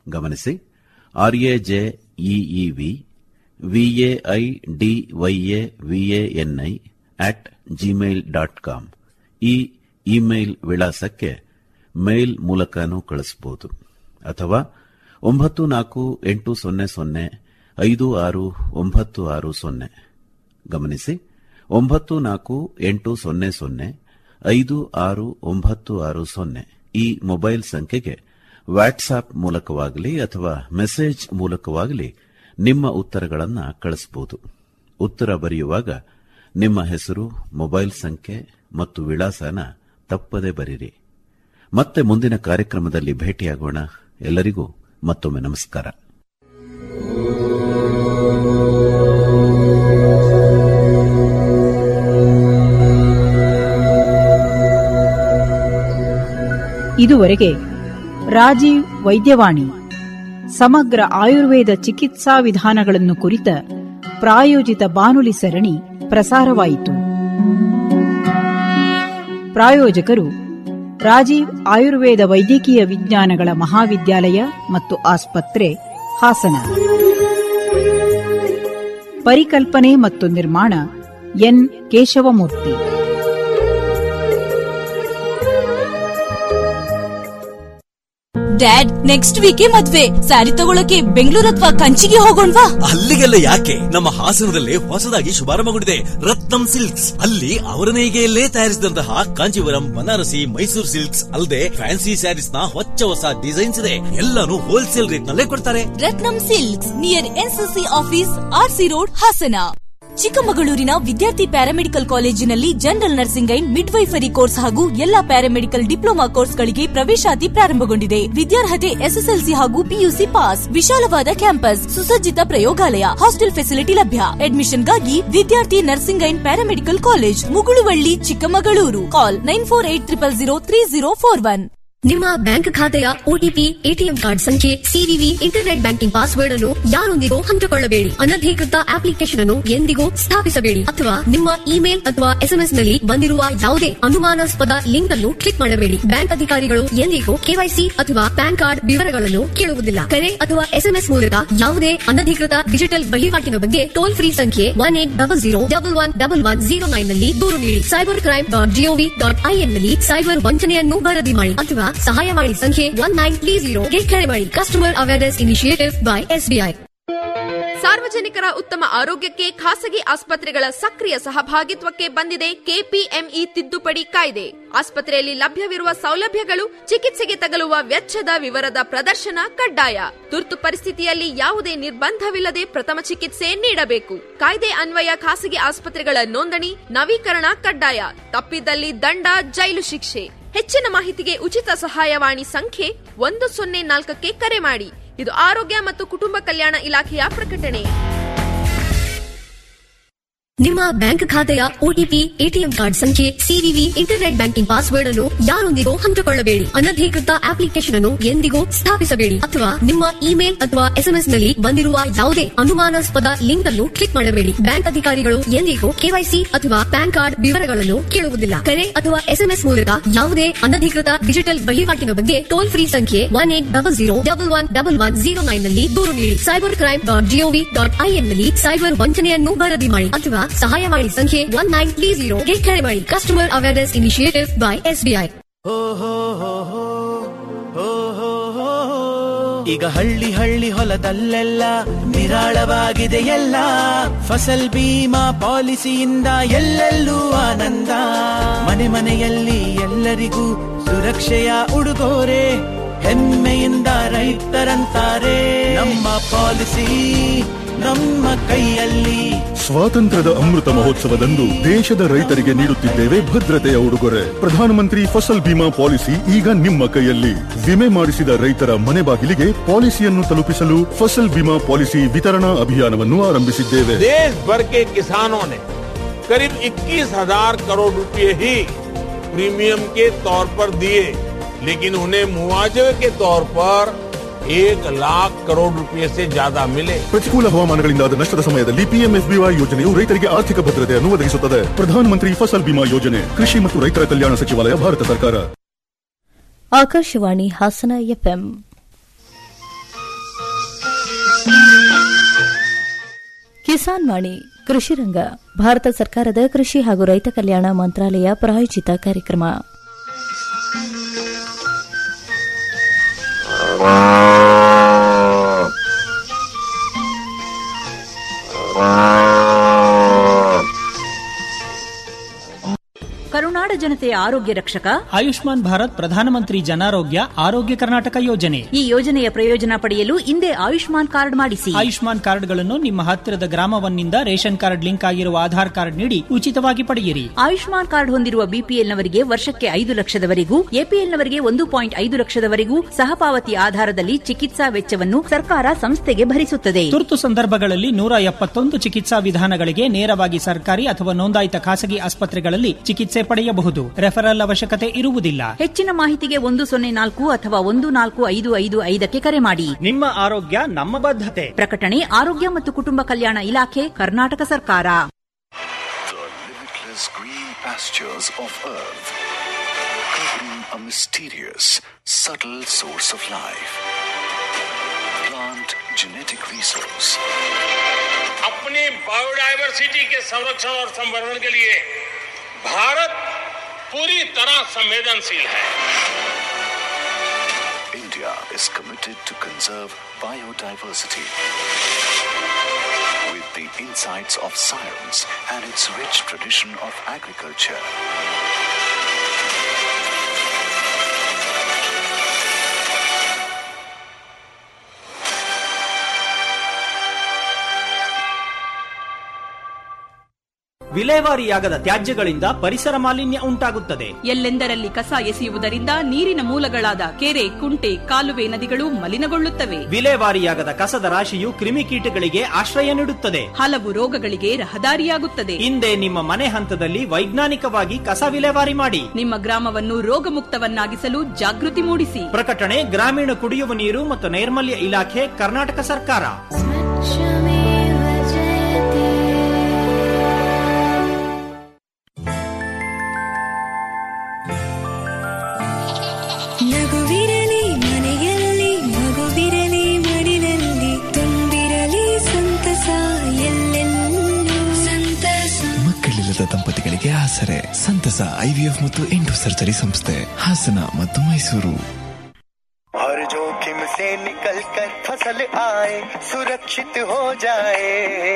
ಗಮನಿಸಿ R A J E E V V A I D Y A V A N I at Gmail dot com ಈ email ವಿಳಾಸಕ್ಕೆ ಮೇಲ್ ಮೂಲಕನೂ ಕಳಿಸಬಹುದು ಅಥವಾ ಒಂಬತ್ತು ನಾಲ್ಕು ಎಂಟು ಸೊನ್ನೆ ಸೊನ್ನೆ ಐದು ಆರು ಒಂಬತ್ತು ಆರು ಸೊನ್ನೆ ಗಮನಿಸಿ ಒಂಬತ್ತು ನಾಲ್ಕು ಎಂಟು ಸೊನ್ನೆ ಸೊನ್ನೆ ಐದು ಆರು ಒಂಬತ್ತು ಆರು ಸೊನ್ನೆ ಈ ಮೊಬೈಲ್ ಸಂಖ್ಯೆಗೆ ವಾಟ್ಸ್ಆಪ್ ಮೂಲಕವಾಗಲಿ ಅಥವಾ ಮೆಸೇಜ್ ಮೂಲಕವಾಗಲಿ ನಿಮ್ಮ ಉತ್ತರಗಳನ್ನು ಕಳಿಸಬಹುದು ಉತ್ತರ ಬರೆಯುವಾಗ ನಿಮ್ಮ ಹೆಸರು ಮೊಬೈಲ್ ಸಂಖ್ಯೆ ಮತ್ತು ವಿಳಾಸನ ತಪ್ಪದೆ ಬರೀರಿ ಮತ್ತೆ ಮುಂದಿನ ಕಾರ್ಯಕ್ರಮದಲ್ಲಿ ಭೇಟಿಯಾಗೋಣ ಎಲ್ಲರಿಗೂ ಮತ್ತೊಮ್ಮೆ ನಮಸ್ಕಾರ ಇದುವರೆಗೆ ರಾಜೀವ್ ವೈದ್ಯವಾಣಿ ಸಮಗ್ರ ಆಯುರ್ವೇದ ಚಿಕಿತ್ಸಾ ವಿಧಾನಗಳನ್ನು ಕುರಿತ ಪ್ರಾಯೋಜಿತ ಬಾನುಲಿ ಸರಣಿ ಪ್ರಸಾರವಾಯಿತು ಪ್ರಾಯೋಜಕರು ರಾಜೀವ್ ಆಯುರ್ವೇದ ವೈದ್ಯಕೀಯ ವಿಜ್ಞಾನಗಳ ಮಹಾವಿದ್ಯಾಲಯ ಮತ್ತು ಆಸ್ಪತ್ರೆ ಹಾಸನ ಪರಿಕಲ್ಪನೆ ಮತ್ತು ನಿರ್ಮಾಣ N Keshavamurthy dad next week ಮದ್ವೆ ಸ್ಯಾರಿ ತಗೊಳಕ್ಕೆ ಬೆಂಗಳೂರು ಅಥವಾ ಕಂಚಿಗೆ ಹೋಗೋಣವಾ ಅಲ್ಲಿಗೆಲ್ಲ ಯಾಕೆ ನಮ್ಮ ಹಾಸನದಲ್ಲಿ ಹೊಸದಾಗಿ ಶುಭಾರಂಭಗೊಂಡಿದೆ ರತ್ನಂ ಸಿಲ್ಕ್ಸ್ ಅಲ್ಲಿ ಅವರ ನೇಯ್ಗೆಯಲ್ಲೇ ತಯಾರಿಸಿದಂತಹ ಕಾಂಚೀವರಂ ಬನಾರಸಿ ಮೈಸೂರು ಸಿಲ್ಕ್ಸ್ ಅಲ್ಲದೆ ಫ್ಯಾನ್ಸಿ ಸ್ಯಾರೀಸ್ ನ ಹೊಚ್ಚ ಹೊಸ ಡಿಸೈನ್ಸ್ ಇದೆ ಎಲ್ಲಾನು ಹೋಲ್ಸೇಲ್ ರೇಟ್ ನಲ್ಲೇ ಕೊಡ್ತಾರೆ Ratnam silks near NCC office RC road Hassan ಚಿಕ್ಕಮಗಳೂರಿನ ವಿದ್ಯಾರ್ಥಿ ಪ್ಯಾರಾಮೆಡಿಕಲ್ ಕಾಲೇಜಿನಲ್ಲಿ general nursing and midwifery course ಹಾಗೂ ಎಲ್ಲಾ ಪ್ಯಾರಾಮೆಡಿಕಲ್ ಡಿಪ್ಲೊಮಾ ಕೋರ್ಸ್ಗಳಿಗೆ ಪ್ರವೇಶಾತಿ ಪ್ರಾರಂಭಗೊಂಡಿದೆ ವಿದ್ಯಾರ್ಹತೆ ಎಸ್ಎಸ್ಎಲ್ಸಿ ಹಾಗೂ ಪಿಯುಸಿ ಪಾಸ್ ವಿಶಾಲವಾದ ಕ್ಯಾಂಪಸ್ ಸುಸಜ್ಜಿತ ಪ್ರಯೋಗಾಲಯ ಹಾಸ್ಟೆಲ್ ಫೆಸಿಲಿಟಿ ಲಭ್ಯ ಅಡ್ಮಿಷನ್ಗಾಗಿ ವಿದ್ಯಾರ್ಥಿ nursing and paramedical college Mugaluvalli Chikkamagaluru call nine four eight triple zero three zero four one ನಿಮ್ಮ ಬ್ಯಾಂಕ್ ಖಾತೆಯ ಒಟಿಪಿ ಎಟಿಎಂ ಕಾರ್ಡ್ ಸಂಖ್ಯೆ ಸಿವಿವಿ ಇಂಟರ್ನೆಟ್ ಬ್ಯಾಂಕಿಂಗ್ ಪಾಸ್ವರ್ಡ್ ಅನ್ನು ಯಾರೊಂದಿಗೂ ಹಂಚಿಕೊಳ್ಳಬೇಡಿ ಅನಧಿಕೃತ ಅಪ್ಲಿಕೇಶನ್ ಅನ್ನು ಎಂದಿಗೂ ಸ್ಥಾಪಿಸಬೇಡಿ ಅಥವಾ ನಿಮ್ಮ ಇಮೇಲ್ ಅಥವಾ ಎಸ್ಎಂಎಸ್ ನಲ್ಲಿ ಬಂದಿರುವ ಯಾವುದೇ ಅನುಮಾನಾಸ್ಪದ ಲಿಂಕ್ ಅನ್ನು ಕ್ಲಿಕ್ ಮಾಡಬೇಡಿ ಬ್ಯಾಂಕ್ ಅಧಿಕಾರಿಗಳು ಎಂದಿಗೂ ಕೆವೈಸಿ ಅಥವಾ ಪ್ಯಾನ್ ಕಾರ್ಡ್ ವಿವರಗಳನ್ನು ಕೇಳುವುದಿಲ್ಲ ಕರೆ ಅಥವಾ ಎಸ್ಎಂಎಸ್ ಮೂಲಕ ಯಾವುದೇ ಅನಧಿಕೃತ ಡಿಜಿಟಲ್ ವಹಿವಾಟಿನ ಬಗ್ಗೆ ಟೋಲ್ ಫ್ರೀ ಸಂಖ್ಯೆ one eight double zero double one double one zero nine ನಲ್ಲಿ ದೂರು ನೀಡಿ cyber crime dot G O V dot I N ನಲ್ಲಿ ಸೈಬರ್ ವಂಚನೆಯನ್ನು ವರದಿ ಮಾಡಿ ಅಥವಾ ಸಹಾಯವಾಣಿ ಸಂಖ್ಯೆ ಒನ್ ನೈನ್ ತ್ರೀ ಜೀರೋಗೆ ಕರೆ ಮಾಡಿ customer awareness initiative by SBI ಸಾರ್ವಜನಿಕರ ಉತ್ತಮ ಆರೋಗ್ಯಕ್ಕೆ ಖಾಸಗಿ ಆಸ್ಪತ್ರೆಗಳ ಸಕ್ರಿಯ ಸಹಭಾಗಿತ್ವಕ್ಕೆ ಬಂದಿದೆ ಕೆಪಿಎಂಇ ತಿದ್ದುಪಡಿ ಕಾಯ್ದೆ ಆಸ್ಪತ್ರೆಯಲ್ಲಿ ಲಭ್ಯವಿರುವ ಸೌಲಭ್ಯಗಳು ಚಿಕಿತ್ಸೆಗೆ ತಗಲುವ ವೆಚ್ಚದ ವಿವರದ ಪ್ರದರ್ಶನ ಕಡ್ಡಾಯ ತುರ್ತು ಪರಿಸ್ಥಿತಿಯಲ್ಲಿ ಯಾವುದೇ ನಿರ್ಬಂಧವಿಲ್ಲದೆ ಪ್ರಥಮ ಚಿಕಿತ್ಸೆ ನೀಡಬೇಕು ಕಾಯ್ದೆ ಅನ್ವಯ ಖಾಸಗಿ ಆಸ್ಪತ್ರೆಗಳ ನೋಂದಣಿ ನವೀಕರಣ ಕಡ್ಡಾಯ ತಪ್ಪಿದಲ್ಲಿ ದಂಡ ಜೈಲು ಶಿಕ್ಷೆ ಹೆಚ್ಚಿನ ಮಾಹಿತಿಗೆ ಉಚಿತ ಸಹಾಯವಾಣಿ ಸಂಖ್ಯೆ ಒಂದು ಸೊನ್ನೆ ನಾಲ್ಕಕ್ಕೆ ಕರೆ ಮಾಡಿ ಇದು ಆರೋಗ್ಯ ಮತ್ತು ಕುಟುಂಬ ಕಲ್ಯಾಣ ಇಲಾಖೆಯ ಪ್ರಕಟಣೆ ನಿಮ್ಮ ಬ್ಯಾಂಕ್ ಖಾತೆಯ ಒಟಿಪಿ ಎಟಿಎಂ ಕಾರ್ಡ್ ಸಂಖ್ಯೆ ಸಿವಿವಿ ಇಂಟರ್ನೆಟ್ ಬ್ಯಾಂಕಿಂಗ್ ಪಾಸ್ವರ್ಡ್ ಅನ್ನು ಯಾರೊಂದಿಗೂ ಹಂಚಿಕೊಳ್ಳಬೇಡಿ ಅನಧಿಕೃತ ಅಪ್ಲಿಕೇಶನ್ ಅನ್ನು ಎಂದಿಗೂ ಸ್ಥಾಪಿಸಬೇಡಿ ಅಥವಾ ನಿಮ್ಮ ಇಮೇಲ್ ಅಥವಾ ಎಸ್ಎಂಎಸ್ ನಲ್ಲಿ ಬಂದಿರುವ ಯಾವುದೇ ಅನುಮಾನಾಸ್ಪದ ಲಿಂಕ್ ಅನ್ನು ಕ್ಲಿಕ್ ಮಾಡಬೇಡಿ ಬ್ಯಾಂಕ್ ಅಧಿಕಾರಿಗಳು ಎಂದಿಗೂ ಕೆವೈಸಿ ಅಥವಾ ಪ್ಯಾನ್ ಕಾರ್ಡ್ ವಿವರಗಳನ್ನು ಕೇಳುವುದಿಲ್ಲ ಕರೆ ಅಥವಾ ಎಸ್ಎಂಎಸ್ ಮೂಲಕ ಯಾವುದೇ ಅನಧಿಕೃತ ಡಿಜಿಟಲ್ ವಹಿವಾಟಿನ ಬಗ್ಗೆ ಟೋಲ್ ಫ್ರೀ ಸಂಖ್ಯೆ one eight double zero double one double one zero nine ನಲ್ಲಿ ದೂರು ನೀಡಿ cyber crime dot G O V dot I N ನಲ್ಲಿ ಸೈಬರ್ ವಂಚನೆಯನ್ನು ವರದಿ ಮಾಡಿ ಅಥವಾ ಸಹಾಯವಾಣಿ ಸಂಖ್ಯೆ ಒನ್ ನೈನ್ ತ್ರೀ ಜೀರೋಗೆ ಕರೆ ಮಾಡಿ customer awareness initiative by SBI ಈಗ ಹಳ್ಳಿ ಹಳ್ಳಿ ಹೊಲದಲ್ಲೆಲ್ಲ ನಿರಾಳವಾಗಿದೆ ಎಲ್ಲ ಫಸಲ್ ಬೀಮಾ ಪಾಲಿಸಿಯಿಂದ ಎಲ್ಲೆಲ್ಲೂ ಆನಂದ ಮನೆ ಮನೆಯಲ್ಲಿ ಎಲ್ಲರಿಗೂ ಸುರಕ್ಷೆಯ ಉಡುಗೊರೆ ಹೆಮ್ಮೆಯಿಂದ ರೈತರಂತಾರೆ ನಮ್ಮ ಪಾಲಿಸಿ ನಮ್ಮ ಕೈಯಲ್ಲಿ ಸ್ವಾತಂತ್ರ್ಯದ ಅಮೃತ ಮಹೋತ್ಸವದಂದು ದೇಶದ ರೈತರಿಗೆ ನೀಡುತ್ತಿದ್ದೇವೆ ಭದ್ರತೆಯ ಉಡುಗೊರೆ ಪ್ರಧಾನಮಂತ್ರಿ ಫಸಲ್ ಬಿಮಾ ಪಾಲಿಸಿ ಈಗ ನಿಮ್ಮ ಕೈಯಲ್ಲಿ ವಿಮೆ ಮಾಡಿಸಿದ ರೈತರ ಮನೆ ಬಾಗಿಲಿಗೆ ಪಾಲಿಸಿಯನ್ನು ತಲುಪಿಸಲು ಫಸಲ್ ಬಿಮಾ ಪಾಲಿಸಿ ವಿತರಣಾ ಅಭಿಯಾನವನ್ನು ಆರಂಭಿಸಿದ್ದೇವೆ देश भर के किसानों ने करीब 21,000 करोड़ रुपए ही प्रीमियम के तौर पर दिए लेकिन उन्हें मुआवजे के तौर पर एक लाख करोड़ रुपए से ज्यादा मिले ಪ್ರತಿಕೂಲ ಹವಾಮಾನಗಳಿಂದಾದ ನಷ್ಟದ ಸಮಯದಲ್ಲಿ ಪಿಎಂಎಫ್ಬಿವೈ ಯೋಜನೆಯು ರೈತರಿಗೆ ಆರ್ಥಿಕ ಭದ್ರತೆಯನ್ನು ಒದಗಿಸುತ್ತದೆ ಪ್ರಧಾನಮಂತ್ರಿ ಫಸಲ್ ಬಿಮಾ ಯೋಜನೆ ಕೃಷಿ ಮತ್ತು ರೈತರ ಕಲ್ಯಾಣ ಸಚಿವಾಲಯ ಭಾರತ ಸರ್ಕಾರ ಆಕಾಶವಾಣಿ ಹಾಸನ ಎಫ್ಎಂ ಕಿಸಾನ್ ವಾಣಿ ಕೃಷಿ ರಂಗ ಭಾರತ ಸರ್ಕಾರದ ಕೃಷಿ ಹಾಗೂ ರೈತ ಕಲ್ಯಾಣ ಮಂತ್ರಾಲಯ ಪ್ರಾಯೋಜಿತ ಕಾರ್ಯಕ್ರಮ ಕರುನಾಡ ಜನತೆಯ ಆರೋಗ್ಯ ರಕ್ಷಕ ಆಯುಷ್ಮಾನ್ ಭಾರತ್ ಪ್ರಧಾನಮಂತ್ರಿ ಜನಾರೋಗ್ಯ ಆರೋಗ್ಯ ಕರ್ನಾಟಕ ಯೋಜನೆ ಈ ಯೋಜನೆಯ ಪ್ರಯೋಜನ ಪಡೆಯಲು ಹಿಂದೆ ಆಯುಷ್ಮಾನ್ ಕಾರ್ಡ್ ಮಾಡಿಸಿ ಆಯುಷ್ಮಾನ್ ಕಾರ್ಡ್ಗಳನ್ನು ನಿಮ್ಮ ಹತ್ತಿರದ ಗ್ರಾಮವನ್ನಿಂದ ರೇಷನ್ ಕಾರ್ಡ್ ಲಿಂಕ್ ಆಗಿರುವ ಆಧಾರ್ ಕಾರ್ಡ್ ನೀಡಿ ಉಚಿತವಾಗಿ ಪಡೆಯಿರಿ ಆಯುಷ್ಮಾನ್ ಕಾರ್ಡ್ ಹೊಂದಿರುವ ಬಿಪಿಎಲ್ನವರಿಗೆ ವರ್ಷಕ್ಕೆ ಐದು ಲಕ್ಷದವರೆಗೂ ಎಪಿಎಲ್ನವರಿಗೆ ಒಂದು ಪಾಯಿಂಟ್ ಐದು ಲಕ್ಷದವರೆಗೂ ಸಹಪಾವತಿ ಆಧಾರದಲ್ಲಿ ಚಿಕಿತ್ಸಾ ವೆಚ್ಚವನ್ನು ಸರ್ಕಾರ ಸಂಸ್ಥೆಗೆ ಭರಿಸುತ್ತದೆ ತುರ್ತು ಸಂದರ್ಭಗಳಲ್ಲಿ ನೂರ ಎಪ್ಪತ್ತೊಂದು ಚಿಕಿತ್ಸಾ ವಿಧಾನಗಳಿಗೆ ನೇರವಾಗಿ ಸರ್ಕಾರಿ ಅಥವಾ ನೋಂದಾಯಿತ ಖಾಸಗಿ ಆಸ್ಪತ್ರೆಗಳಲ್ಲಿ ಚಿಕಿತ್ಸೆ ಪಡೆಯಬಹುದು ರೆಫರಲ್ ಅವಶ್ಯಕತೆ ಇರುವುದಿಲ್ಲ ಹೆಚ್ಚಿನ ಮಾಹಿತಿಗೆ ಒಂದು ಸೊನ್ನೆ ನಾಲ್ಕು ಅಥವಾ ಒಂದು ನಾಲ್ಕು ಐದು ಐದು ಐದಕ್ಕೆ ಕರೆ ಮಾಡಿ ನಿಮ್ಮ ಆರೋಗ್ಯ ನಮ್ಮ ಬದ್ಧತೆ ಪ್ರಕಟಣೆ ಆರೋಗ್ಯ ಮತ್ತು ಕುಟುಂಬ ಕಲ್ಯಾಣ ಇಲಾಖೆ ಕರ್ನಾಟಕ ಸರ್ಕಾರ The limitless green pastures of earth, covering a mysterious, subtle source of life. Plant genetic resource. अपनी बायोडायवर्सिटी के संरक्षण और संवर्धन के लिए भारत पूरी तरह संवेदनशील है India is committed to conserve biodiversity. With the insights of science and its rich tradition of agriculture. ವಿಲೇವಾರಿಯಾಗದ ತ್ಯಾಜ್ಯಗಳಿಂದ ಪರಿಸರ ಮಾಲಿನ್ಯ ಉಂಟಾಗುತ್ತದೆ ಎಲ್ಲೆಂದರಲ್ಲಿ ಕಸ ಎಸೆಯುವುದರಿಂದ ನೀರಿನ ಮೂಲಗಳಾದ ಕೆರೆ ಕುಂಟೆ ಕಾಲುವೆ ನದಿಗಳು ಮಲಿನಗೊಳ್ಳುತ್ತವೆ ವಿಲೇವಾರಿಯಾಗದ ಕಸದ ರಾಶಿಯು ಕ್ರಿಮಿಕೀಟಗಳಿಗೆ ಆಶ್ರಯ ನೀಡುತ್ತದೆ ಹಲವು ರೋಗಗಳಿಗೆ ರಹದಾರಿಯಾಗುತ್ತದೆ ಹಿಂದೆ ನಿಮ್ಮ ಮನೆ ಹಂತದಲ್ಲಿ ವೈಜ್ಞಾನಿಕವಾಗಿ ಕಸ ವಿಲೇವಾರಿ ಮಾಡಿ ನಿಮ್ಮ ಗ್ರಾಮವನ್ನು ರೋಗಮುಕ್ತವನ್ನಾಗಿಸಲು ಜಾಗೃತಿ ಮೂಡಿಸಿ ಪ್ರಕಟಣೆ ಗ್ರಾಮೀಣ ಕುಡಿಯುವ ನೀರು ಮತ್ತು ನೈರ್ಮಲ್ಯ ಇಲಾಖೆ ಕರ್ನಾಟಕ ಸರ್ಕಾರ ನಗುವಿರಲಿ ಮನೆಯಲ್ಲಿ ಮಗುವಿರಲಿ ಮಡಿಲಲ್ಲಿ ತುಂಬಿರಲಿ ಸಂತಸ ಎಲ್ಲೆಲ್ಲೂ ಸಂತಸ ಮಕ್ಕಳಿಲ್ಲದ ದಂಪತಿಗಳಿಗೆ ಆಸರೆ ಸಂತಸ ಐವಿಎಫ್ ಮತ್ತು ಎಂಟು ಸರ್ಜರಿ ಸಂಸ್ಥೆ ಹಾಸನ ಮತ್ತು ಮೈಸೂರು हर जोखिम से निकल कर फसल आए सुरक्षित हो जाए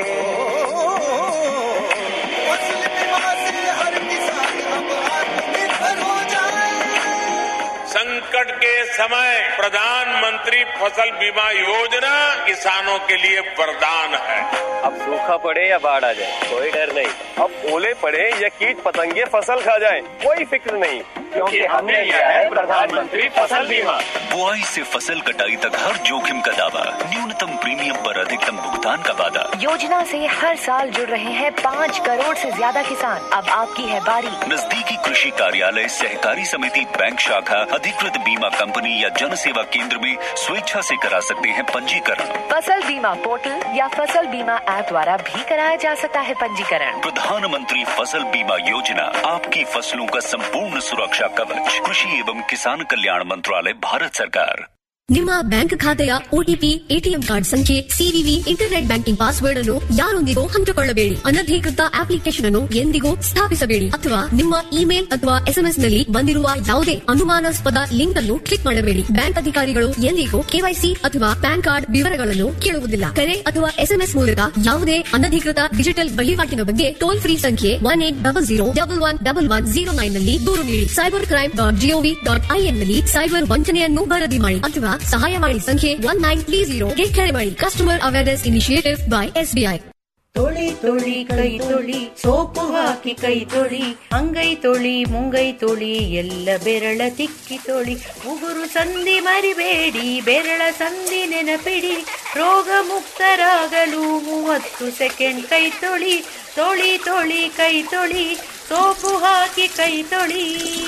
फसल बीमा से हर किसान अब आत्मनिर्भर हो जाए संकट के समय प्रधानमंत्री फसल बीमा योजना किसानों के लिए वरदान है अब सूखा पड़े या बाढ़ आ जाए कोई डर नहीं अब ओले पड़े या कीट पतंगे फसल खा जाए कोई फिक्र नहीं क्योंकि हमने लिया है प्रधानमंत्री फसल बीमा बुआई से फसल कटाई तक हर जोखिम का दावा न्यूनतम प्रीमियम पर अधिकतम भुगतान का वादा योजना से हर साल जुड़ रहे हैं पाँच करोड़ से ज्यादा किसान अब आपकी है बारी नजदीकी कृषि कार्यालय सहकारी समिति बैंक शाखा अधिकृत बीमा कंपनी या जन सेवा केंद्र में स्वेच्छा से करा सकते हैं पंजीकरण फसल बीमा पोर्टल या फसल बीमा ऐप द्वारा भी कराया जा सकता है पंजीकरण प्रधानमंत्री फसल बीमा योजना आपकी फसलों का संपूर्ण सुरक्षा कवच कृषि एवं किसान कल्याण मंत्रालय भारत सरकार ನಿಮ್ಮ ಬ್ಯಾಂಕ್ ಖಾತೆಯ ಒಟಿಪಿ ಎಟಿಎಂ ಕಾರ್ಡ್ ಸಂಖ್ಯೆ ಸಿವಿವಿ ಇಂಟರ್ನೆಟ್ ಬ್ಯಾಂಕಿಂಗ್ ಪಾಸ್ವರ್ಡ್ ಅನ್ನು ಯಾರೊಂದಿಗೂ ಹಂಚಿಕೊಳ್ಳಬೇಡಿ ಅನಧಿಕೃತ ಅಪ್ಲಿಕೇಶನ್ ಅನ್ನು ಎಂದಿಗೂ ಸ್ಥಾಪಿಸಬೇಡಿ ಅಥವಾ ನಿಮ್ಮ ಇಮೇಲ್ ಅಥವಾ ಎಸ್ಎಂಎಸ್ ನಲ್ಲಿ ಬಂದಿರುವ ಯಾವುದೇ ಅನುಮಾನಾಸ್ಪದ ಲಿಂಕ್ ಅನ್ನು ಕ್ಲಿಕ್ ಮಾಡಬೇಡಿ ಬ್ಯಾಂಕ್ ಅಧಿಕಾರಿಗಳು ಎಂದಿಗೂ ಕೆವೈಸಿ ಅಥವಾ ಪ್ಯಾನ್ ಕಾರ್ಡ್ ವಿವರಗಳನ್ನು ಕೇಳುವುದಿಲ್ಲ ಕರೆ ಅಥವಾ ಎಸ್ಎಂಎಸ್ ಮೂಲಕ ಯಾವುದೇ ಅನಧಿಕೃತ ಡಿಜಿಟಲ್ ವಹಿವಾಟಿನ ಬಗ್ಗೆ ಟೋಲ್ ಫ್ರೀ ಸಂಖ್ಯೆ one eight double zero double one double one zero nine ನಲ್ಲಿ ದೂರು ನೀಡಿ cyber crime dot G O V dot I N ನಲ್ಲಿ ಸೈಬರ್ ವಂಚನೆಯನ್ನು ವರದಿ ಮಾಡಿ ಅಥವಾ ಸಹಾಯವಾಣಿ ಸಂಖ್ಯೆ ಒನ್ ನೈನ್ ತ್ರೀ ಜೀರೋಗೆ ಕರೆ ಮಾಡಿ customer awareness initiative by SBI ತೊಳಿ ತೊಳಿ ಕೈ ತೊಳಿ ಸೋಪು ಹಾಕಿ ಕೈ ತೊಳಿ ಅಂಗೈ ತೊಳಿ ಮುಂಗೈ ತೊಳಿ ಎಲ್ಲ ಬೆರಳ ತಿಕ್ಕಿ ತೊಳಿ ಉಗುರು ಸಂಧಿ ಮರಿಬೇಡಿ ಬೆರಳ ಸಂಧಿ ನೆನಪಿಡಿ ರೋಗ ಮುಕ್ತರಾಗಲು ಮೂವತ್ತು ಸೆಕೆಂಡ್ ಕೈ ತೊಳಿ ತೊಳಿ ತೊಳಿ ಕೈ ತೊಳಿ ಸೋಪು ಹಾಕಿ ಕೈ ತೊಳಿ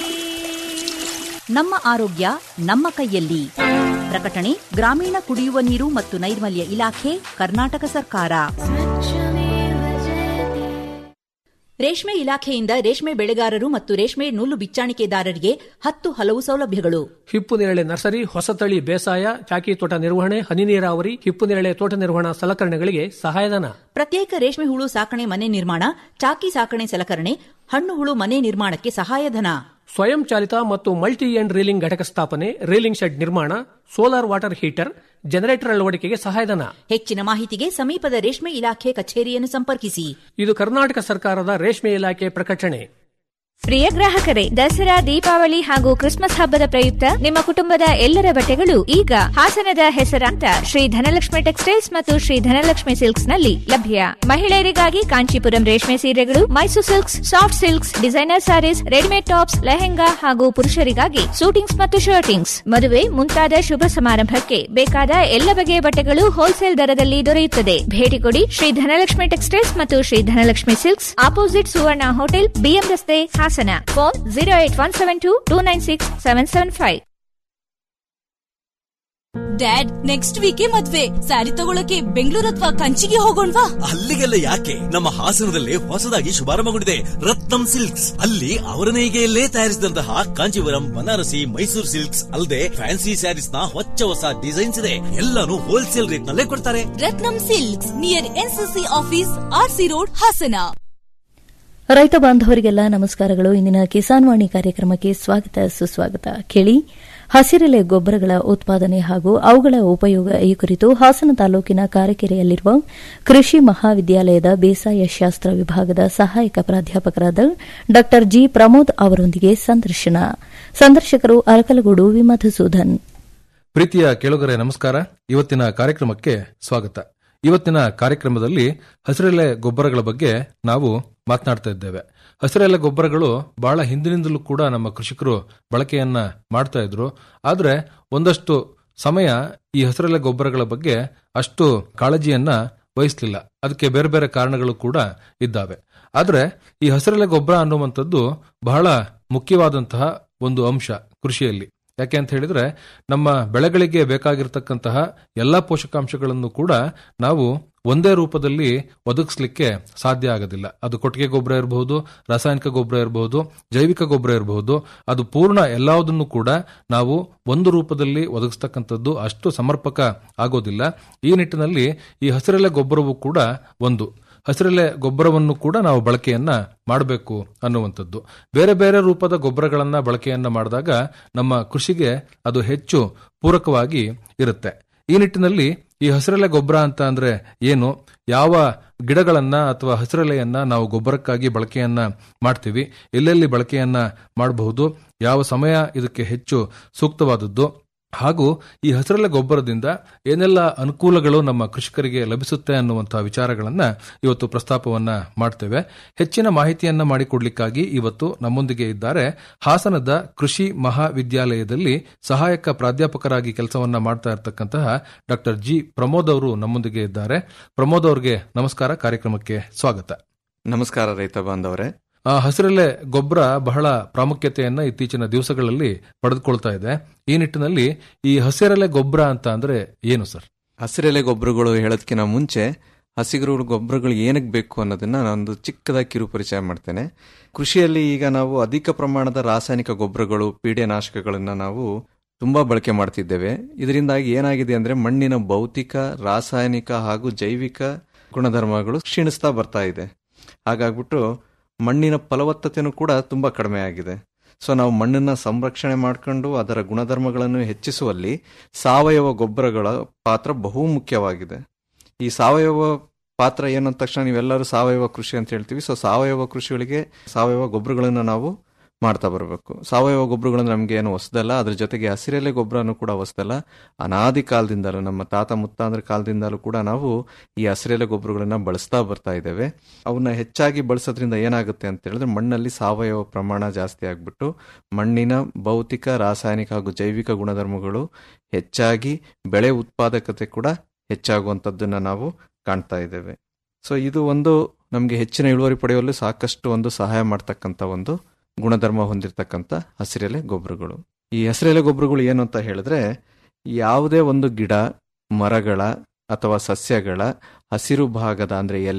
ನಮ್ಮ ಆರೋಗ್ಯ ನಮ್ಮ ಕೈಯಲ್ಲಿ ಪ್ರಕಟಣೆ ಗ್ರಾಮೀಣ ಕುಡಿಯುವ ನೀರು ಮತ್ತು ನೈರ್ಮಲ್ಯ ಇಲಾಖೆ ಕರ್ನಾಟಕ ಸರ್ಕಾರ ರೇಷ್ಮೆ ಇಲಾಖೆಯಿಂದ ರೇಷ್ಮೆ ಬೆಳೆಗಾರರು ಮತ್ತು ರೇಷ್ಮೆ ನೂಲು ಬಿಚ್ಚಾಣಿಕೆದಾರರಿಗೆ ಹತ್ತು ಹಲವು ಸೌಲಭ್ಯಗಳು ಹಿಪ್ಪು ನೇರಳೆ ನರ್ಸರಿ ಹೊಸತಳಿ ಬೇಸಾಯ ಚಾಕಿ ತೋಟ ನಿರ್ವಹಣೆ ಹನಿ ನೀರಾವರಿ ಹಿಪ್ಪು ನೇರಳೆ ತೋಟ ನಿರ್ವಹಣಾ ಸಲಕರಣೆಗಳಿಗೆ ಸಹಾಯಧನ ಪ್ರತ್ಯೇಕ ರೇಷ್ಮೆ ಹುಳು ಸಾಕಣೆ ಮನೆ ನಿರ್ಮಾಣ ಚಾಕಿ ಸಾಕಣೆ ಸಲಕರಣೆ ಹಣ್ಣು ಹುಳು ಮನೆ ನಿರ್ಮಾಣಕ್ಕೆ ಸಹಾಯಧನ ಸ್ವಯಂ ಚಾಲಿತ ಮತ್ತು ಮಲ್ಟಿ ಎಂಡ್ ರೀಲಿಂಗ್ ಘಟಕ ಸ್ಥಾಪನೆ ರೀಲಿಂಗ್ ಶೆಡ್ ನಿರ್ಮಾಣ ಸೋಲಾರ್ ವಾಟರ್ ಹೀಟರ್ ಜನರೇಟರ್ ಅಳವಡಿಕೆಗೆ ಸಹಾಯಧನ ಹೆಚ್ಚಿನ ಮಾಹಿತಿಗೆ ಸಮೀಪದ ರೇಷ್ಮೆ ಇಲಾಖೆ ಕಚೇರಿಯನ್ನು ಸಂಪರ್ಕಿಸಿ ಇದು ಕರ್ನಾಟಕ ಸರ್ಕಾರದ ರೇಷ್ಮೆ ಇಲಾಖೆ ಪ್ರಕಟಣೆ ಪ್ರಿಯ ಗ್ರಾಹಕರೇ ದಸರಾ ದೀಪಾವಳಿ ಹಾಗೂ ಕ್ರಿಸ್ಮಸ್ ಹಬ್ಬದ ಪ್ರಯುಕ್ತ ನಿಮ್ಮ ಕುಟುಂಬದ ಎಲ್ಲರ ಬಟ್ಟೆಗಳು ಈಗ ಹಾಸನದ ಹೆಸರಾಂತ ಶ್ರೀ ಧನಲಕ್ಷ್ಮಿ ಟೆಕ್ಸ್ಟೈಲ್ಸ್ ಮತ್ತು ಶ್ರೀ ಧನಲಕ್ಷ್ಮಿ ಸಿಲ್ಕ್ಸ್ ನಲ್ಲಿ ಲಭ್ಯ ಮಹಿಳೆಯರಿಗಾಗಿ ಕಾಂಚೀಪುರಂ ರೇಷ್ಮೆ ಸೀರೆಗಳು Mysore silks soft silks designer sarees readymade tops lehenga ಹಾಗೂ ಪುರುಷರಿಗಾಗಿ ಸೂಟಿಂಗ್ಸ್ ಮತ್ತು ಶರ್ಟಿಂಗ್ಸ್ ಮದುವೆ ಮುಂತಾದ ಶುಭ ಸಮಾರಂಭಕ್ಕೆ ಬೇಕಾದ ಎಲ್ಲ ಬಗೆಯ ಬಟ್ಟೆಗಳು ಹೋಲ್ಸೇಲ್ ದರದಲ್ಲಿ ದೊರೆಯುತ್ತದೆ ಭೇಟಿ ಕೊಡಿ ಶ್ರೀ ಧನಲಕ್ಷ್ಮಿ ಟೆಕ್ಸ್ಟೈಲ್ಸ್ ಮತ್ತು Shri Dhanalakshmi silks opposite Suvarna hotel BM ರಸ್ತೆ Hassan phone zero eight one seven two two nine six seven seven five dad next week ಮದ್ವೆ ಸ್ಯಾರಿ ತಗೊಳಕ್ಕೆ ಬೆಂಗಳೂರು ಅಥವಾ ಕಂಚಿಗೆ ಹೋಗೋಣವಾ ಅಲ್ಲಿಗೆಲ್ಲ ಯಾಕೆ ನಮ್ಮ ಹಾಸನದಲ್ಲಿ ಹೊಸದಾಗಿ ಶುಭಾರಂಭಗೊಂಡಿದೆ ರತ್ನಂ ಸಿಲ್ಕ್ಸ್ ಅಲ್ಲಿ ಅವರ ನೇಯ್ಗೆಯಲ್ಲೇ ತಯಾರಿಸಿದಂತಹ ಕಾಂಚೀವರಂ ಬನಾರಸಿ ಮೈಸೂರು ಸಿಲ್ಕ್ಸ್ ಅಲ್ಲದೆ ಫ್ಯಾನ್ಸಿ ಸ್ಯಾರೀಸ್ ನ ಹೊಚ್ಚ ಹೊಸ ಡಿಸೈನ್ಸ್ ಇದೆ ಎಲ್ಲಾನು ಹೋಲ್ಸೇಲ್ ರೇಟ್ ನಲ್ಲೇ ಕೊಡ್ತಾರೆ Ratnam silks near NCC office RC road Hassan ರೈತ ಬಾಂಧವರಿಗೆಲ್ಲ ನಮಸ್ಕಾರಗಳು ಇಂದಿನ ಕಿಸಾನ್ ವಾಣಿ ಕಾರ್ಯಕ್ರಮಕ್ಕೆ ಸ್ವಾಗತ ಸುಸ್ವಾಗತ ಕೇಳಿ ಹಸಿರೆಲೆ ಗೊಬ್ಬರಗಳ ಉತ್ಪಾದನೆ ಹಾಗೂ ಅವುಗಳ ಉಪಯೋಗ ಈ ಕುರಿತು ಹಾಸನ ತಾಲೂಕಿನ ಕಾರಕೆರೆಯಲ್ಲಿರುವ ಕೃಷಿ ಮಹಾವಿದ್ಯಾಲಯದ ಬೇಸಾಯ ಶಾಸ್ತ್ರ ವಿಭಾಗದ ಸಹಾಯಕ ಪ್ರಾಧ್ಯಾಪಕರಾದ ಡಾ ಜಿ ಪ್ರಮೋದ್ ಅವರೊಂದಿಗೆ ಸಂದರ್ಶನ ಸಂದರ್ಶಕರು ಅರಕಲಗೂಡು ವಿಮಧುಸೂದನ್ ಪ್ರೀತಿಯ ಕೇಳುಗರೆ ನಮಸ್ಕಾರ ಇವತ್ತಿನ ಕಾರ್ಯಕ್ರಮಕ್ಕೆ ಸ್ವಾಗತ ಇವತ್ತಿನ ಕಾರ್ಯಕ್ರಮದಲ್ಲಿ ಹಸಿರೆಲೆ ಗೊಬ್ಬರಗಳ ಬಗ್ಗೆ ನಾವು ಮಾತನಾಡ್ತಾ ಇದ್ದೇವೆ ಹಸಿರೆಲೆ ಗೊಬ್ಬರಗಳು ಬಹಳ ಹಿಂದಿನಿಂದಲೂ ಕೂಡ ನಮ್ಮ ಕೃಷಿಕರು ಬಳಕೆಯನ್ನ ಮಾಡ್ತಾ ಇದ್ರು ಆದ್ರೆ ಒಂದಷ್ಟು ಸಮಯ ಈ ಹಸಿರೆಲೆ ಗೊಬ್ಬರಗಳ ಬಗ್ಗೆ ಅಷ್ಟು ಕಾಳಜಿಯನ್ನ ವಹಿಸಲಿಲ್ಲ ಅದಕ್ಕೆ ಬೇರೆ ಬೇರೆ ಕಾರಣಗಳು ಕೂಡ ಇದ್ದಾವೆ ಆದ್ರೆ ಈ ಹಸಿರೆಲೆ ಗೊಬ್ಬರ ಅನ್ನುವಂಥದ್ದು ಬಹಳ ಮುಖ್ಯವಾದಂತಹ ಒಂದು ಅಂಶ ಕೃಷಿಯಲ್ಲಿ ಯಾಕೆ ಅಂತ ಹೇಳಿದ್ರೆ ನಮ್ಮ ಬೆಳೆಗಳಿಗೆ ಬೇಕಾಗಿರ್ತಕ್ಕಂತಹ ಎಲ್ಲ ಪೋಷಕಾಂಶಗಳನ್ನು ಕೂಡ ನಾವು ಒಂದೇ ರೂಪದಲ್ಲಿ ಒದಗಿಸ್ಲಿಕ್ಕೆ ಸಾಧ್ಯ ಆಗೋದಿಲ್ಲ ಅದು ಕೊಟ್ಟಿಗೆ ಗೊಬ್ಬರ ಇರಬಹುದು ರಾಸಾಯನಿಕ ಗೊಬ್ಬರ ಇರಬಹುದು ಜೈವಿಕ ಗೊಬ್ಬರ ಇರಬಹುದು ಅದು ಪೂರ್ಣ ಎಲ್ಲದನ್ನು ಕೂಡ ನಾವು ಒಂದು ರೂಪದಲ್ಲಿ ಒದಗಿಸ್ತಕ್ಕಂಥದ್ದು ಅಷ್ಟು ಸಮರ್ಪಕ ಆಗೋದಿಲ್ಲ ಈ ನಿಟ್ಟಿನಲ್ಲಿ ಈ ಹಸಿರೆಲೆ ಗೊಬ್ಬರವು ಕೂಡ ಒಂದು ಹಸಿರೆಲೆ ಗೊಬ್ಬರವನ್ನು ಕೂಡ ನಾವು ಬಳಕೆಯನ್ನ ಮಾಡಬೇಕು ಅನ್ನುವಂಥದ್ದು ಬೇರೆ ಬೇರೆ ರೂಪದ ಗೊಬ್ಬರಗಳನ್ನ ಬಳಕೆಯನ್ನ ಮಾಡಿದಾಗ ನಮ್ಮ ಕೃಷಿಗೆ ಅದು ಹೆಚ್ಚು ಪೂರಕವಾಗಿ ಇರುತ್ತೆ ಈ ನಿಟ್ಟಿನಲ್ಲಿ ಈ ಹಸಿರೆಲೆ ಗೊಬ್ಬರ ಅಂತ ಅಂದ್ರೆ ಏನು ಯಾವ ಗಿಡಗಳನ್ನ ಅಥವಾ ಹಸಿರೆಲೆಯನ್ನ ನಾವು ಗೊಬ್ಬರಕ್ಕಾಗಿ ಬಳಕೆಯನ್ನ ಮಾಡ್ತೀವಿ ಎಲ್ಲೆಲ್ಲಿ ಬಳಕೆಯನ್ನ ಮಾಡಬಹುದು ಯಾವ ಸಮಯ ಇದಕ್ಕೆ ಹೆಚ್ಚು ಸೂಕ್ತವಾದದ್ದು ಹಾಗೂ ಈ ಹಸಿರೆಲೆ ಗೊಬ್ಬರದಿಂದ ಏನೆಲ್ಲ ಅನುಕೂಲಗಳು ನಮ್ಮ ಕೃಷಿಕರಿಗೆ ಲಭಿಸುತ್ತೆ ಅನ್ನುವಂತಹ ವಿಚಾರಗಳನ್ನ ಇವತ್ತು ಪ್ರಸ್ತಾಪವನ್ನ ಮಾಡ್ತೇವೆ ಹೆಚ್ಚಿನ ಮಾಹಿತಿಯನ್ನ ಮಾಡಿಕೊಡ್ಲಿಕ್ಕಾಗಿ ಇವತ್ತು ನಮ್ಮೊಂದಿಗೆ ಇದ್ದಾರೆ ಹಾಸನದ ಕೃಷಿ ಮಹಾವಿದ್ಯಾಲಯದಲ್ಲಿ ಸಹಾಯಕ ಪ್ರಾಧ್ಯಾಪಕರಾಗಿ ಕೆಲಸವನ್ನ ಮಾಡ್ತಾ ಇರತಕ್ಕಂತಹ ಡಾಕ್ಟರ್ ಜಿ ಪ್ರಮೋದ್ ಅವರು ನಮ್ಮೊಂದಿಗೆ ಇದ್ದಾರೆ ಪ್ರಮೋದ್ ಅವರಿಗೆ ನಮಸ್ಕಾರ ಕಾರ್ಯಕ್ರಮಕ್ಕೆ ಸ್ವಾಗತ ನಮಸ್ಕಾರ ರೈತ ಬಾಂಧವರೇ ಆ ಹಸಿರೆಲೆ ಗೊಬ್ಬರ ಬಹಳ ಪ್ರಾಮುಖ್ಯತೆಯನ್ನ ಇತ್ತೀಚಿನ ದಿವಸಗಳಲ್ಲಿ ಪಡೆದುಕೊಳ್ತಾ ಇದೆ ಈ ನಿಟ್ಟಿನಲ್ಲಿ ಈ ಹಸಿರೆಲೆ ಗೊಬ್ಬರ ಅಂತ ಅಂದ್ರೆ ಏನು ಸರ್ ಹಸಿರೆಲೆ ಗೊಬ್ಬರಗಳು ಹೇಳೋದಕ್ಕಿಂತ ಮುಂಚೆ ಹಸಿರು ಗೊಬ್ಬರಗಳು ಏನಕ್ಕೆ ಬೇಕು ಅನ್ನೋದನ್ನ ನಾನೊಂದು ಚಿಕ್ಕದಾಗಿ ಕಿರು ಪರಿಚಯ ಮಾಡ್ತೇನೆ ಕೃಷಿಯಲ್ಲಿ ಈಗ ನಾವು ಅಧಿಕ ಪ್ರಮಾಣದ ರಾಸಾಯನಿಕ ಗೊಬ್ಬರಗಳು ಪೀಡೆನಾಶಕಗಳನ್ನ ನಾವು ತುಂಬಾ ಬಳಕೆ ಮಾಡ್ತಿದ್ದೇವೆ ಇದರಿಂದಾಗಿ ಏನಾಗಿದೆ ಅಂದ್ರೆ ಮಣ್ಣಿನ ಭೌತಿಕ ರಾಸಾಯನಿಕ ಹಾಗೂ ಜೈವಿಕ ಗುಣಧರ್ಮಗಳು ಕ್ಷೀಣಿಸ್ತಾ ಬರ್ತಾ ಇದೆ ಹಾಗಾಗ್ಬಿಟ್ಟು ಮಣ್ಣಿನ ಫಲವತ್ತತೆನೂ ಕೂಡ ತುಂಬಾ ಕಡಿಮೆ ಆಗಿದೆ ಸೊ ನಾವು ಮಣ್ಣನ್ನ ಸಂರಕ್ಷಣೆ ಮಾಡ್ಕೊಂಡು ಅದರ ಗುಣಧರ್ಮಗಳನ್ನು ಹೆಚ್ಚಿಸುವಲ್ಲಿ ಸಾವಯವ ಗೊಬ್ಬರಗಳ ಪಾತ್ರ ಬಹು ಮುಖ್ಯವಾಗಿದೆ ಈ ಸಾವಯವ ಪಾತ್ರ ಏನಂದ ತಕ್ಷಣ ನೀವೆಲ್ಲರೂ ಸಾವಯವ ಕೃಷಿ ಅಂತ ಹೇಳ್ತೀವಿ ಸೊ ಸಾವಯವ ಕೃಷಿಗಳಿಗೆ ಸಾವಯವ ಗೊಬ್ಬರಗಳನ್ನು ನಾವು ಮಾಡ್ತಾ ಬರಬೇಕು ಸಾವಯವ ಗೊಬ್ಬರಗಳು ನಮಗೆ ಏನು ಹೊಸದಲ್ಲ ಅದ್ರ ಜೊತೆಗೆ ಹಸಿರೆಲೆ ಗೊಬ್ಬರನೂ ಕೂಡ ಹೊಸದಲ್ಲ ಅನಾದಿ ಕಾಲದಿಂದಲೂ ನಮ್ಮ ತಾತ ಮುತ್ತಾಂದ್ರ ಕಾಲದಿಂದಲೂ ಕೂಡ ನಾವು ಈ ಹಸಿರೆಲೆ ಗೊಬ್ಬರಗಳನ್ನ ಬಳಸ್ತಾ ಬರ್ತಾ ಇದ್ದೇವೆ ಅವನ್ನ ಹೆಚ್ಚಾಗಿ ಬಳಸೋದ್ರಿಂದ ಏನಾಗುತ್ತೆ ಅಂತ ಹೇಳಿದ್ರೆ ಮಣ್ಣಲ್ಲಿ ಸಾವಯವ ಪ್ರಮಾಣ ಜಾಸ್ತಿ ಆಗ್ಬಿಟ್ಟು ಮಣ್ಣಿನ ಭೌತಿಕ ರಾಸಾಯನಿಕ ಹಾಗೂ ಜೈವಿಕ ಗುಣಧರ್ಮಗಳು ಹೆಚ್ಚಾಗಿ ಬೆಳೆ ಉತ್ಪಾದಕತೆ ಕೂಡ ಹೆಚ್ಚಾಗುವಂಥದ್ದನ್ನ ನಾವು ಕಾಣ್ತಾ ಇದ್ದೇವೆ ಸೊ ಇದು ಒಂದು ನಮಗೆ ಹೆಚ್ಚಿನ ಇಳುವರಿ ಪಡೆಯಲು ಸಾಕಷ್ಟು ಒಂದು ಸಹಾಯ ಮಾಡ್ತಕ್ಕಂಥ ಒಂದು ಗುಣಧರ್ಮ ಹೊಂದಿರತಕ್ಕಂಥ ಹಸಿರೆಲೆ ಗೊಬ್ಬರಗಳು ಈ ಹಸಿರೆಲೆ ಗೊಬ್ಬರಗಳು ಏನು ಅಂತ ಹೇಳಿದ್ರೆ ಯಾವುದೇ ಒಂದು ಗಿಡ ಮರಗಳ ಅಥವಾ ಸಸ್ಯಗಳ ಹಸಿರು ಭಾಗದ ಅಂದ್ರೆ ಎಲೆ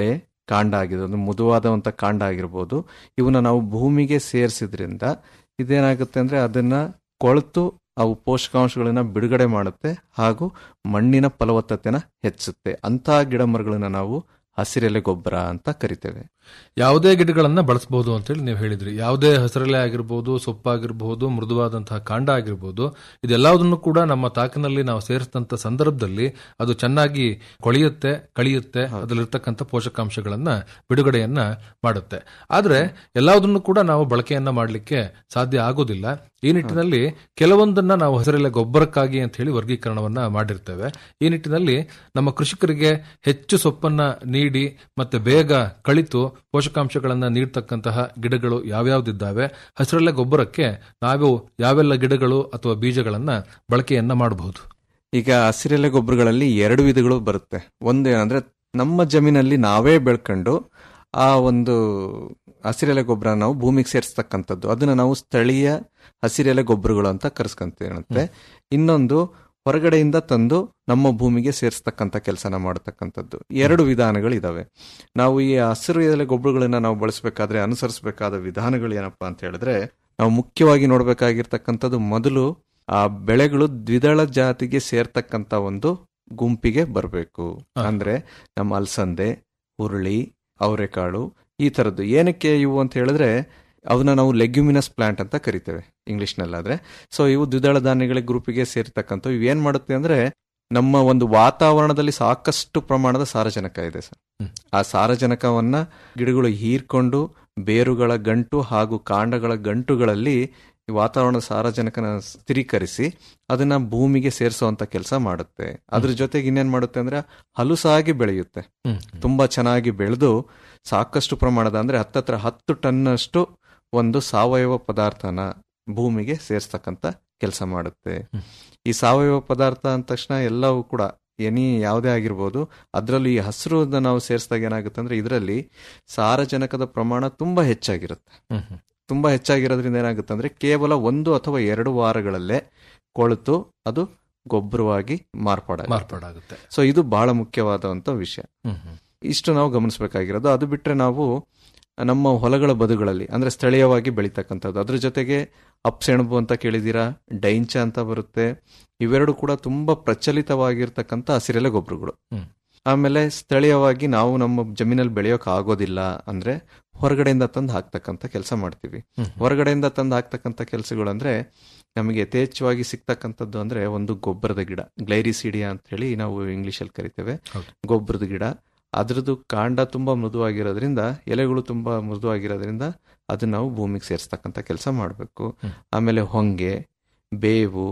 ಕಾಂಡ ಆಗಿರೋದು ಮೃದುವಾದಂಥ ಕಾಂಡ ಆಗಿರ್ಬೋದು ಇವನ್ನ ನಾವು ಭೂಮಿಗೆ ಸೇರಿಸಿದ್ರಿಂದ ಇದೇನಾಗುತ್ತೆ ಅಂದ್ರೆ ಅದನ್ನ ಕೊಳೆತು ಅವು ಪೋಷಕಾಂಶಗಳನ್ನ ಬಿಡುಗಡೆ ಮಾಡುತ್ತೆ ಹಾಗೂ ಮಣ್ಣಿನ ಫಲವತ್ತತೆನ ಹೆಚ್ಚುತ್ತೆ ಅಂತಹ ಗಿಡ ಮರಗಳನ್ನ ನಾವು ಹಸಿರೆಲೆ ಗೊಬ್ಬರ ಅಂತ ಕರಿತೇವೆ ಯಾವುದೇ ಗಿಡಗಳನ್ನ ಬಳಸಬಹುದು ಅಂತ ಹೇಳಿ ನೀವು ಹೇಳಿದ್ರಿ ಯಾವುದೇ ಹಸಿರೆಲೆ ಆಗಿರ್ಬೋದು ಸೊಪ್ಪಾಗಿರ್ಬಹುದು ಮೃದುವಾದಂತಹ ಕಾಂಡ ಆಗಿರ್ಬೋದು ಇದೆಲ್ಲದನ್ನು ಕೂಡ ನಮ್ಮ ತಾಕಿನಲ್ಲಿ ನಾವು ಸೇರಿಸಿದಂತ ಸಂದರ್ಭದಲ್ಲಿ ಅದು ಚೆನ್ನಾಗಿ ಕೊಳೆಯುತ್ತೆ ಕಳಿಯುತ್ತೆ ಅದರಲ್ಲಿರ್ತಕ್ಕಂಥ ಪೋಷಕಾಂಶಗಳನ್ನ ಬಿಡುಗಡೆಯನ್ನ ಮಾಡುತ್ತೆ ಆದ್ರೆ ಎಲ್ಲದನ್ನು ಕೂಡ ನಾವು ಬಳಕೆಯನ್ನ ಮಾಡಲಿಕ್ಕೆ ಸಾಧ್ಯ ಆಗೋದಿಲ್ಲ ಈ ನಿಟ್ಟಿನಲ್ಲಿ ಕೆಲವೊಂದನ್ನ ನಾವು ಹಸಿರೆಲೆ ಗೊಬ್ಬರಕ್ಕಾಗಿ ಅಂತ ಹೇಳಿ ವರ್ಗೀಕರಣವನ್ನ ಮಾಡಿರ್ತೇವೆ ಈ ನಿಟ್ಟಿನಲ್ಲಿ ನಮ್ಮ ಕೃಷಿಕರಿಗೆ ಹೆಚ್ಚು ಸೊಪ್ಪನ್ನ ನೀಡಿ ಮತ್ತೆ ಬೇಗ ಕಳಿತು ಪೋಷಕಾಂಶಗಳನ್ನ ನೀಡ್ತಕ್ಕಂತಹ ಗಿಡಗಳು ಯಾವ್ಯಾವ್ದಿದ್ದಾವೆ ಹಸಿರೆಲೆ ಗೊಬ್ಬರಕ್ಕೆ ನಾವು ಯಾವೆಲ್ಲ ಗಿಡಗಳು ಅಥವಾ ಬೀಜಗಳನ್ನ ಬಳಕೆಯನ್ನ ಮಾಡಬಹುದು ಈಗ ಹಸಿರೆಲೆ ಗೊಬ್ಬರಗಳಲ್ಲಿ ಎರಡು ವಿಧಗಳು ಬರುತ್ತೆ ಒಂದೇನಂದ್ರೆ ನಮ್ಮ ಜಮೀನಲ್ಲಿ ನಾವೇ ಬೆಳ್ಕೊಂಡು ಆ ಒಂದು ಹಸಿರೆಲೆ ಗೊಬ್ಬರ ನಾವು ಭೂಮಿಗೆ ಸೇರಿಸ್ತಕ್ಕಂಥದ್ದು ಅದನ್ನ ನಾವು ಸ್ಥಳೀಯ ಹಸಿರೆಲೆ ಗೊಬ್ಬರಗಳು ಅಂತ ಕರೆಸ್ಕೊಂತೇವೆ ಇನ್ನೊಂದು ಹೊರಗಡೆಯಿಂದ ತಂದು ನಮ್ಮ ಭೂಮಿಗೆ ಸೇರಿಸ್ತಕ್ಕಂಥ ಕೆಲಸನ ಮಾಡತಕ್ಕಂಥದ್ದು ಎರಡು ವಿಧಾನಗಳು ಇದಾವೆ ನಾವು ಈ ಹಸಿರು ಎಲೆ ಗೊಬ್ಬರಗಳನ್ನ ನಾವು ಬಳಸಬೇಕಾದ್ರೆ ಅನುಸರಿಸಬೇಕಾದ ವಿಧಾನಗಳು ಏನಪ್ಪಾ ಅಂತ ಹೇಳಿದ್ರೆ ನಾವು ಮುಖ್ಯವಾಗಿ ನೋಡ್ಬೇಕಾಗಿರ್ತಕ್ಕಂಥದ್ದು ಮೊದಲು ಆ ಬೆಳೆಗಳು ದ್ವಿದಳ ಜಾತಿಗೆ ಸೇರ್ತಕ್ಕಂಥ ಒಂದು ಗುಂಪಿಗೆ ಬರಬೇಕು ಅಂದ್ರೆ ನಮ್ಮ ಅಲಸಂದೆ ಹುರುಳಿ ಅವರೆಕಾಳು ಈ ತರದ್ದು ಏನಕ್ಕೆ ಇವು ಅಂತ ಹೇಳಿದ್ರೆ ಅವನ್ನ ನಾವು ಲೆಗ್ಯುಮಿನಸ್ ಪ್ಲಾಂಟ್ ಅಂತ ಕರಿತೇವೆ ಇಂಗ್ಲಿಷ್ ನಲ್ಲಾದ್ರೆ ಸೊ ಇವು ದ್ವಿದಳ ಧಾನ್ಯಗಳ ಗ್ರೂಪಿಗೆ ಸೇರ್ತಕ್ಕಂಥ ಇವು ಏನ್ ಮಾಡುತ್ತೆ ಅಂದ್ರೆ ನಮ್ಮ ಒಂದು ವಾತಾವರಣದಲ್ಲಿ ಸಾಕಷ್ಟು ಪ್ರಮಾಣದ ಸಾರಜನಕ ಇದೆ ಸರ್ ಆ ಸಾರಜನಕವನ್ನ ಗಿಡಗಳು ಹೀರ್ಕೊಂಡು ಬೇರುಗಳ ಗಂಟು ಹಾಗೂ ಕಾಂಡಗಳ ಗಂಟುಗಳಲ್ಲಿ ಈ ವಾತಾವರಣದ ಸಾರಜನಕನ ಸ್ಥಿರೀಕರಿಸಿ ಅದನ್ನ ಭೂಮಿಗೆ ಸೇರಿಸುವಂತ ಕೆಲಸ ಮಾಡುತ್ತೆ ಅದ್ರ ಜೊತೆಗೆ ಇನ್ನೇನ್ ಮಾಡುತ್ತೆ ಅಂದ್ರೆ ಹಲುಸಾಗಿ ಬೆಳೆಯುತ್ತೆ ತುಂಬಾ ಚೆನ್ನಾಗಿ ಬೆಳೆದು ಸಾಕಷ್ಟು ಪ್ರಮಾಣದ ಅಂದ್ರೆ ಹತ್ತತ್ರ ಹತ್ತು ಟನ್ನಷ್ಟು ಒಂದು ಸಾವಯವ ಪದಾರ್ಥನ ಭೂಮಿಗೆ ಸೇರಿಸ್ತಕ್ಕಂಥ ಕೆಲಸ ಮಾಡುತ್ತೆ ಈ ಸಾವಯವ ಪದಾರ್ಥ ಅಂದ ತಕ್ಷಣ ಎಲ್ಲವೂ ಕೂಡ ಎನಿ ಯಾವುದೇ ಆಗಿರ್ಬೋದು ಅದರಲ್ಲಿ ಈ ಹಸಿರು ನಾವು ಸೇರಿಸಿದಾಗ ಏನಾಗುತ್ತೆ ಅಂದ್ರೆ ಇದರಲ್ಲಿ ಸಾರಜನಕದ ಪ್ರಮಾಣ ತುಂಬಾ ಹೆಚ್ಚಾಗಿರುತ್ತೆ ತುಂಬಾ ಹೆಚ್ಚಾಗಿರೋದ್ರಿಂದ ಏನಾಗುತ್ತೆ ಅಂದ್ರೆ ಕೇವಲ ಒಂದು ಅಥವಾ ಎರಡು ವಾರಗಳಲ್ಲೇ ಕೊಳೆತು ಅದು ಗೊಬ್ಬರವಾಗಿ ಮಾರ್ಪಾಡ ಮಾರ್ಪಾಡಾಗುತ್ತೆ ಸೊ ಇದು ಬಹಳ ಮುಖ್ಯವಾದಂತ ವಿಷಯ ಇಷ್ಟು ನಾವು ಗಮನಿಸಬೇಕಾಗಿರೋದು ಅದು ಬಿಟ್ರೆ ನಾವು ನಮ್ಮ ಹೊಲಗಳ ಬದುಗಳಲ್ಲಿ ಅಂದ್ರೆ ಸ್ಥಳೀಯವಾಗಿ ಬೆಳೀತಕ್ಕಂಥದ್ದು ಅದ್ರ ಜೊತೆಗೆ ಅಪ್ಸೆಣಬು ಅಂತ ಕೇಳಿದೀರಾ ಡೈಂಚ ಅಂತ ಬರುತ್ತೆ ಇವೆರಡು ಕೂಡ ತುಂಬಾ ಪ್ರಚಲಿತವಾಗಿರ್ತಕ್ಕಂಥ ಹಸಿರೆಲೆ ಗೊಬ್ಬರಗಳು ಆಮೇಲೆ ಸ್ಥಳೀಯವಾಗಿ ನಾವು ನಮ್ಮ ಜಮೀನಲ್ಲಿ ಬೆಳೆಯೋಕೆ ಆಗೋದಿಲ್ಲ ಅಂದ್ರೆ ಹೊರಗಡೆಯಿಂದ ತಂದು ಹಾಕ್ತಕ್ಕಂಥ ಕೆಲಸ ಮಾಡ್ತೀವಿ ಹೊರಗಡೆಯಿಂದ ತಂದು ಹಾಕ್ತಕ್ಕಂಥ ಕೆಲಸಗಳು ಅಂದ್ರೆ ನಮಗೆ ಯಥೇಚ್ಛವಾಗಿ ಸಿಗ್ತಕ್ಕಂಥದ್ದು ಅಂದ್ರೆ ಒಂದು ಗೊಬ್ಬರದ ಗಿಡ ಗ್ಲೈರಿಸಿಡಿಯಾ ಅಂತ ಹೇಳಿ ನಾವು ಇಂಗ್ಲಿಷ್ ಅಲ್ಲಿ ಕರಿತೇವೆ ಗೊಬ್ಬರದ ಗಿಡ ಅದ್ರದ್ದು ಕಾಂಡ ತುಂಬಾ ಮೃದುವಾಗಿರೋದ್ರಿಂದ ಎಲೆಗಳು ತುಂಬಾ ಮೃದುವಾಗಿರೋದ್ರಿಂದ ಅದನ್ನ ನಾವು ಭೂಮಿಗೆ ಸೇರಿಸ್ತಕ್ಕಂಥ ಕೆಲಸ ಮಾಡಬೇಕು ಆಮೇಲೆ ಹೊಂಗೆ ಬೇವು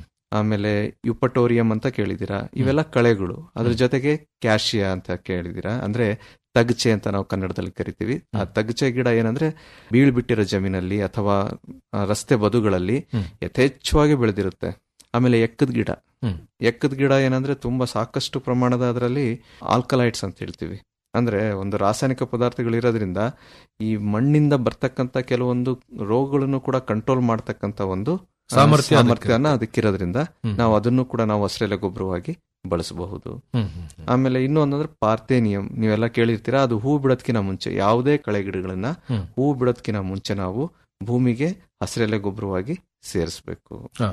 ಆಮೇಲೆ ಯುಪಟೋರಿಯಂ ಅಂತ ಕೇಳಿದಿರಾ ಇವೆಲ್ಲ ಕಳೆಗಳು ಅದ್ರ ಜೊತೆಗೆ ಕ್ಯಾಶಿಯಾ ಅಂತ ಕೇಳಿದಿರಾ ಅಂದ್ರೆ ತಗಚೆ ಅಂತ ನಾವು ಕನ್ನಡದಲ್ಲಿ ಕರಿತೀವಿ ಆ ತಗಚೆ ಗಿಡ ಏನಂದ್ರೆ ಬೀಳ್ಬಿಟ್ಟಿರೋ ಜಮೀನಲ್ಲಿ ಅಥವಾ ರಸ್ತೆ ಬದುಗಳಲ್ಲಿ ಯಥೇಚ್ಛವಾಗಿ ಬೆಳೆದಿರುತ್ತೆ ಆಮೇಲೆ ಎಕ್ಕದ ಗಿಡ ಎಕ್ಕದ ಗಿಡ ಏನಂದ್ರೆ ತುಂಬಾ ಸಾಕಷ್ಟು ಪ್ರಮಾಣದ ಅದರಲ್ಲಿ ಆಲ್ಕಲೈಟ್ಸ್ ಅಂತ ಹೇಳ್ತೀವಿ ಅಂದ್ರೆ ಒಂದು ರಾಸಾಯನಿಕ ಪದಾರ್ಥಗಳಿರೋದ್ರಿಂದ ಈ ಮಣ್ಣಿಂದ ಬರ್ತಕ್ಕಂತ ಕೆಲವೊಂದು ರೋಗಗಳನ್ನು ಕೂಡ ಕಂಟ್ರೋಲ್ ಮಾಡ್ತಕ್ಕಂತ ಒಂದು ಸಾಮರ್ಥ್ಯ ಸಾಮರ್ಥ್ಯನ ಅದಕ್ಕಿರೋದ್ರಿಂದ ನಾವು ಅದನ್ನು ಕೂಡ ನಾವು ಹಸಿರೆಲೆ ಗೊಬ್ಬರವಾಗಿ ಬಳಸಬಹುದು ಆಮೇಲೆ ಇನ್ನೊಂದಂದ್ರೆ ಪಾರ್ಥೇನಿಯಂ ನೀವೆಲ್ಲ ಕೇಳಿರ್ತೀರಾ ಅದು ಹೂ ಬಿಡೋದ್ಕಿನ ಮುಂಚೆ ಯಾವುದೇ ಕಳೆ ಗಿಡಗಳನ್ನ ಹೂ ಬಿಡೋದ್ಕಿನ ಮುಂಚೆ ನಾವು ಭೂಮಿಗೆ ಹಸಿರೆಲೆ ಗೊಬ್ಬರವಾಗಿ ಸೇರಿಸಬೇಕು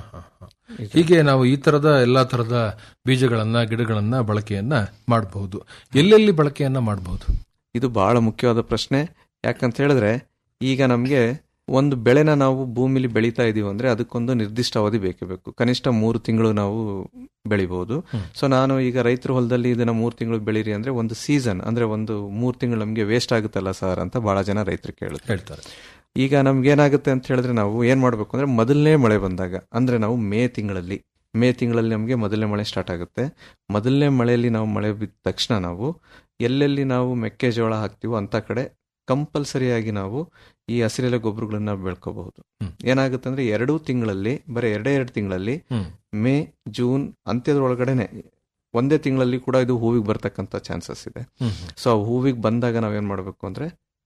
ಹೀಗೆ ನಾವು ಈ ತರದ ಎಲ್ಲಾ ತರದ ಬೀಜಗಳನ್ನ ಗಿಡಗಳನ್ನ ಬಳಕೆಯನ್ನ ಮಾಡಬಹುದು ಎಲ್ಲೆಲ್ಲಿ ಬಳಕೆಯನ್ನ ಮಾಡಬಹುದು ಇದು ಬಹಳ ಮುಖ್ಯವಾದ ಪ್ರಶ್ನೆ ಯಾಕಂತ ಹೇಳಿದ್ರೆ ಈಗ ನಮ್ಗೆ ಒಂದು ಬೆಳೆನ ನಾವು ಭೂಮಿಲಿ ಬೆಳೀತಾ ಇದೀವಿ ಅಂದ್ರೆ ಅದಕ್ಕೊಂದು ನಿರ್ದಿಷ್ಟ ಅವಧಿ ಬೇಕೇ ಬೇಕು ಕನಿಷ್ಠ ಮೂರು ತಿಂಗಳು ನಾವು ಬೆಳಿಬಹುದು ಸೊ ನಾನು ಈಗ ರೈತರ ಹೊಲದಲ್ಲಿ ಇದನ್ನ ಮೂರು ತಿಂಗಳು ಬೆಳೀರಿ ಅಂದ್ರೆ ಒಂದು ಸೀಸನ್ ಅಂದ್ರೆ ಒಂದು ಮೂರು ತಿಂಗಳು ನಮ್ಗೆ ವೇಸ್ಟ್ ಆಗುತ್ತಲ್ಲ ಸರ್ ಅಂತ ಬಹಳ ಜನ ರೈತರು ಕೇಳುತ್ತೆ ಹೇಳ್ತಾರೆ ಈಗ ನಮ್ಗೆ ಏನಾಗುತ್ತೆ ಅಂತ ಹೇಳಿದ್ರೆ ನಾವು ಏನ್ ಮಾಡ್ಬೇಕು ಅಂದ್ರೆ ಮೊದಲನೇ ಮಳೆ ಬಂದಾಗ ಅಂದ್ರೆ ನಾವು ಮೇ ತಿಂಗಳಲ್ಲಿ ಮೇ ತಿಂಗಳಲ್ಲಿ ನಮಗೆ ಮೊದಲನೇ ಮಳೆ ಸ್ಟಾರ್ಟ್ ಆಗುತ್ತೆ ಮೊದಲನೇ ಮಳೆಯಲ್ಲಿ ನಾವು ಮಳೆ ಬಿದ್ದ ತಕ್ಷಣ ನಾವು ಎಲ್ಲೆಲ್ಲಿ ನಾವು ಮೆಕ್ಕೆಜೋಳ ಹಾಕ್ತಿವೋ ಅಂತ ಕಡೆ ಕಂಪಲ್ಸರಿಯಾಗಿ ನಾವು ಈ ಹಸಿರೆಲೆ ಗೊಬ್ಬರಗಳನ್ನ ಬೆಳ್ಕೋಬಹುದು ಏನಾಗುತ್ತೆ ಅಂದ್ರೆ ಎರಡೂ ತಿಂಗಳಲ್ಲಿ ಬರೀ ಎರಡೇ ಎರಡು ತಿಂಗಳಲ್ಲಿ ಮೇ ಜೂನ್ ಅಂತ್ಯದೊಳಗಡೆನೆ ಒಂದೇ ತಿಂಗಳಲ್ಲಿ ಕೂಡ ಇದು ಹೂವಿಗೆ ಬರ್ತಕ್ಕಂಥ ಚಾನ್ಸಸ್ ಇದೆ ಸೊ ಹೂವಿಗೆ ಬಂದಾಗ ನಾವೇನ್ ಮಾಡ್ಬೇಕು ಅಂದ್ರೆ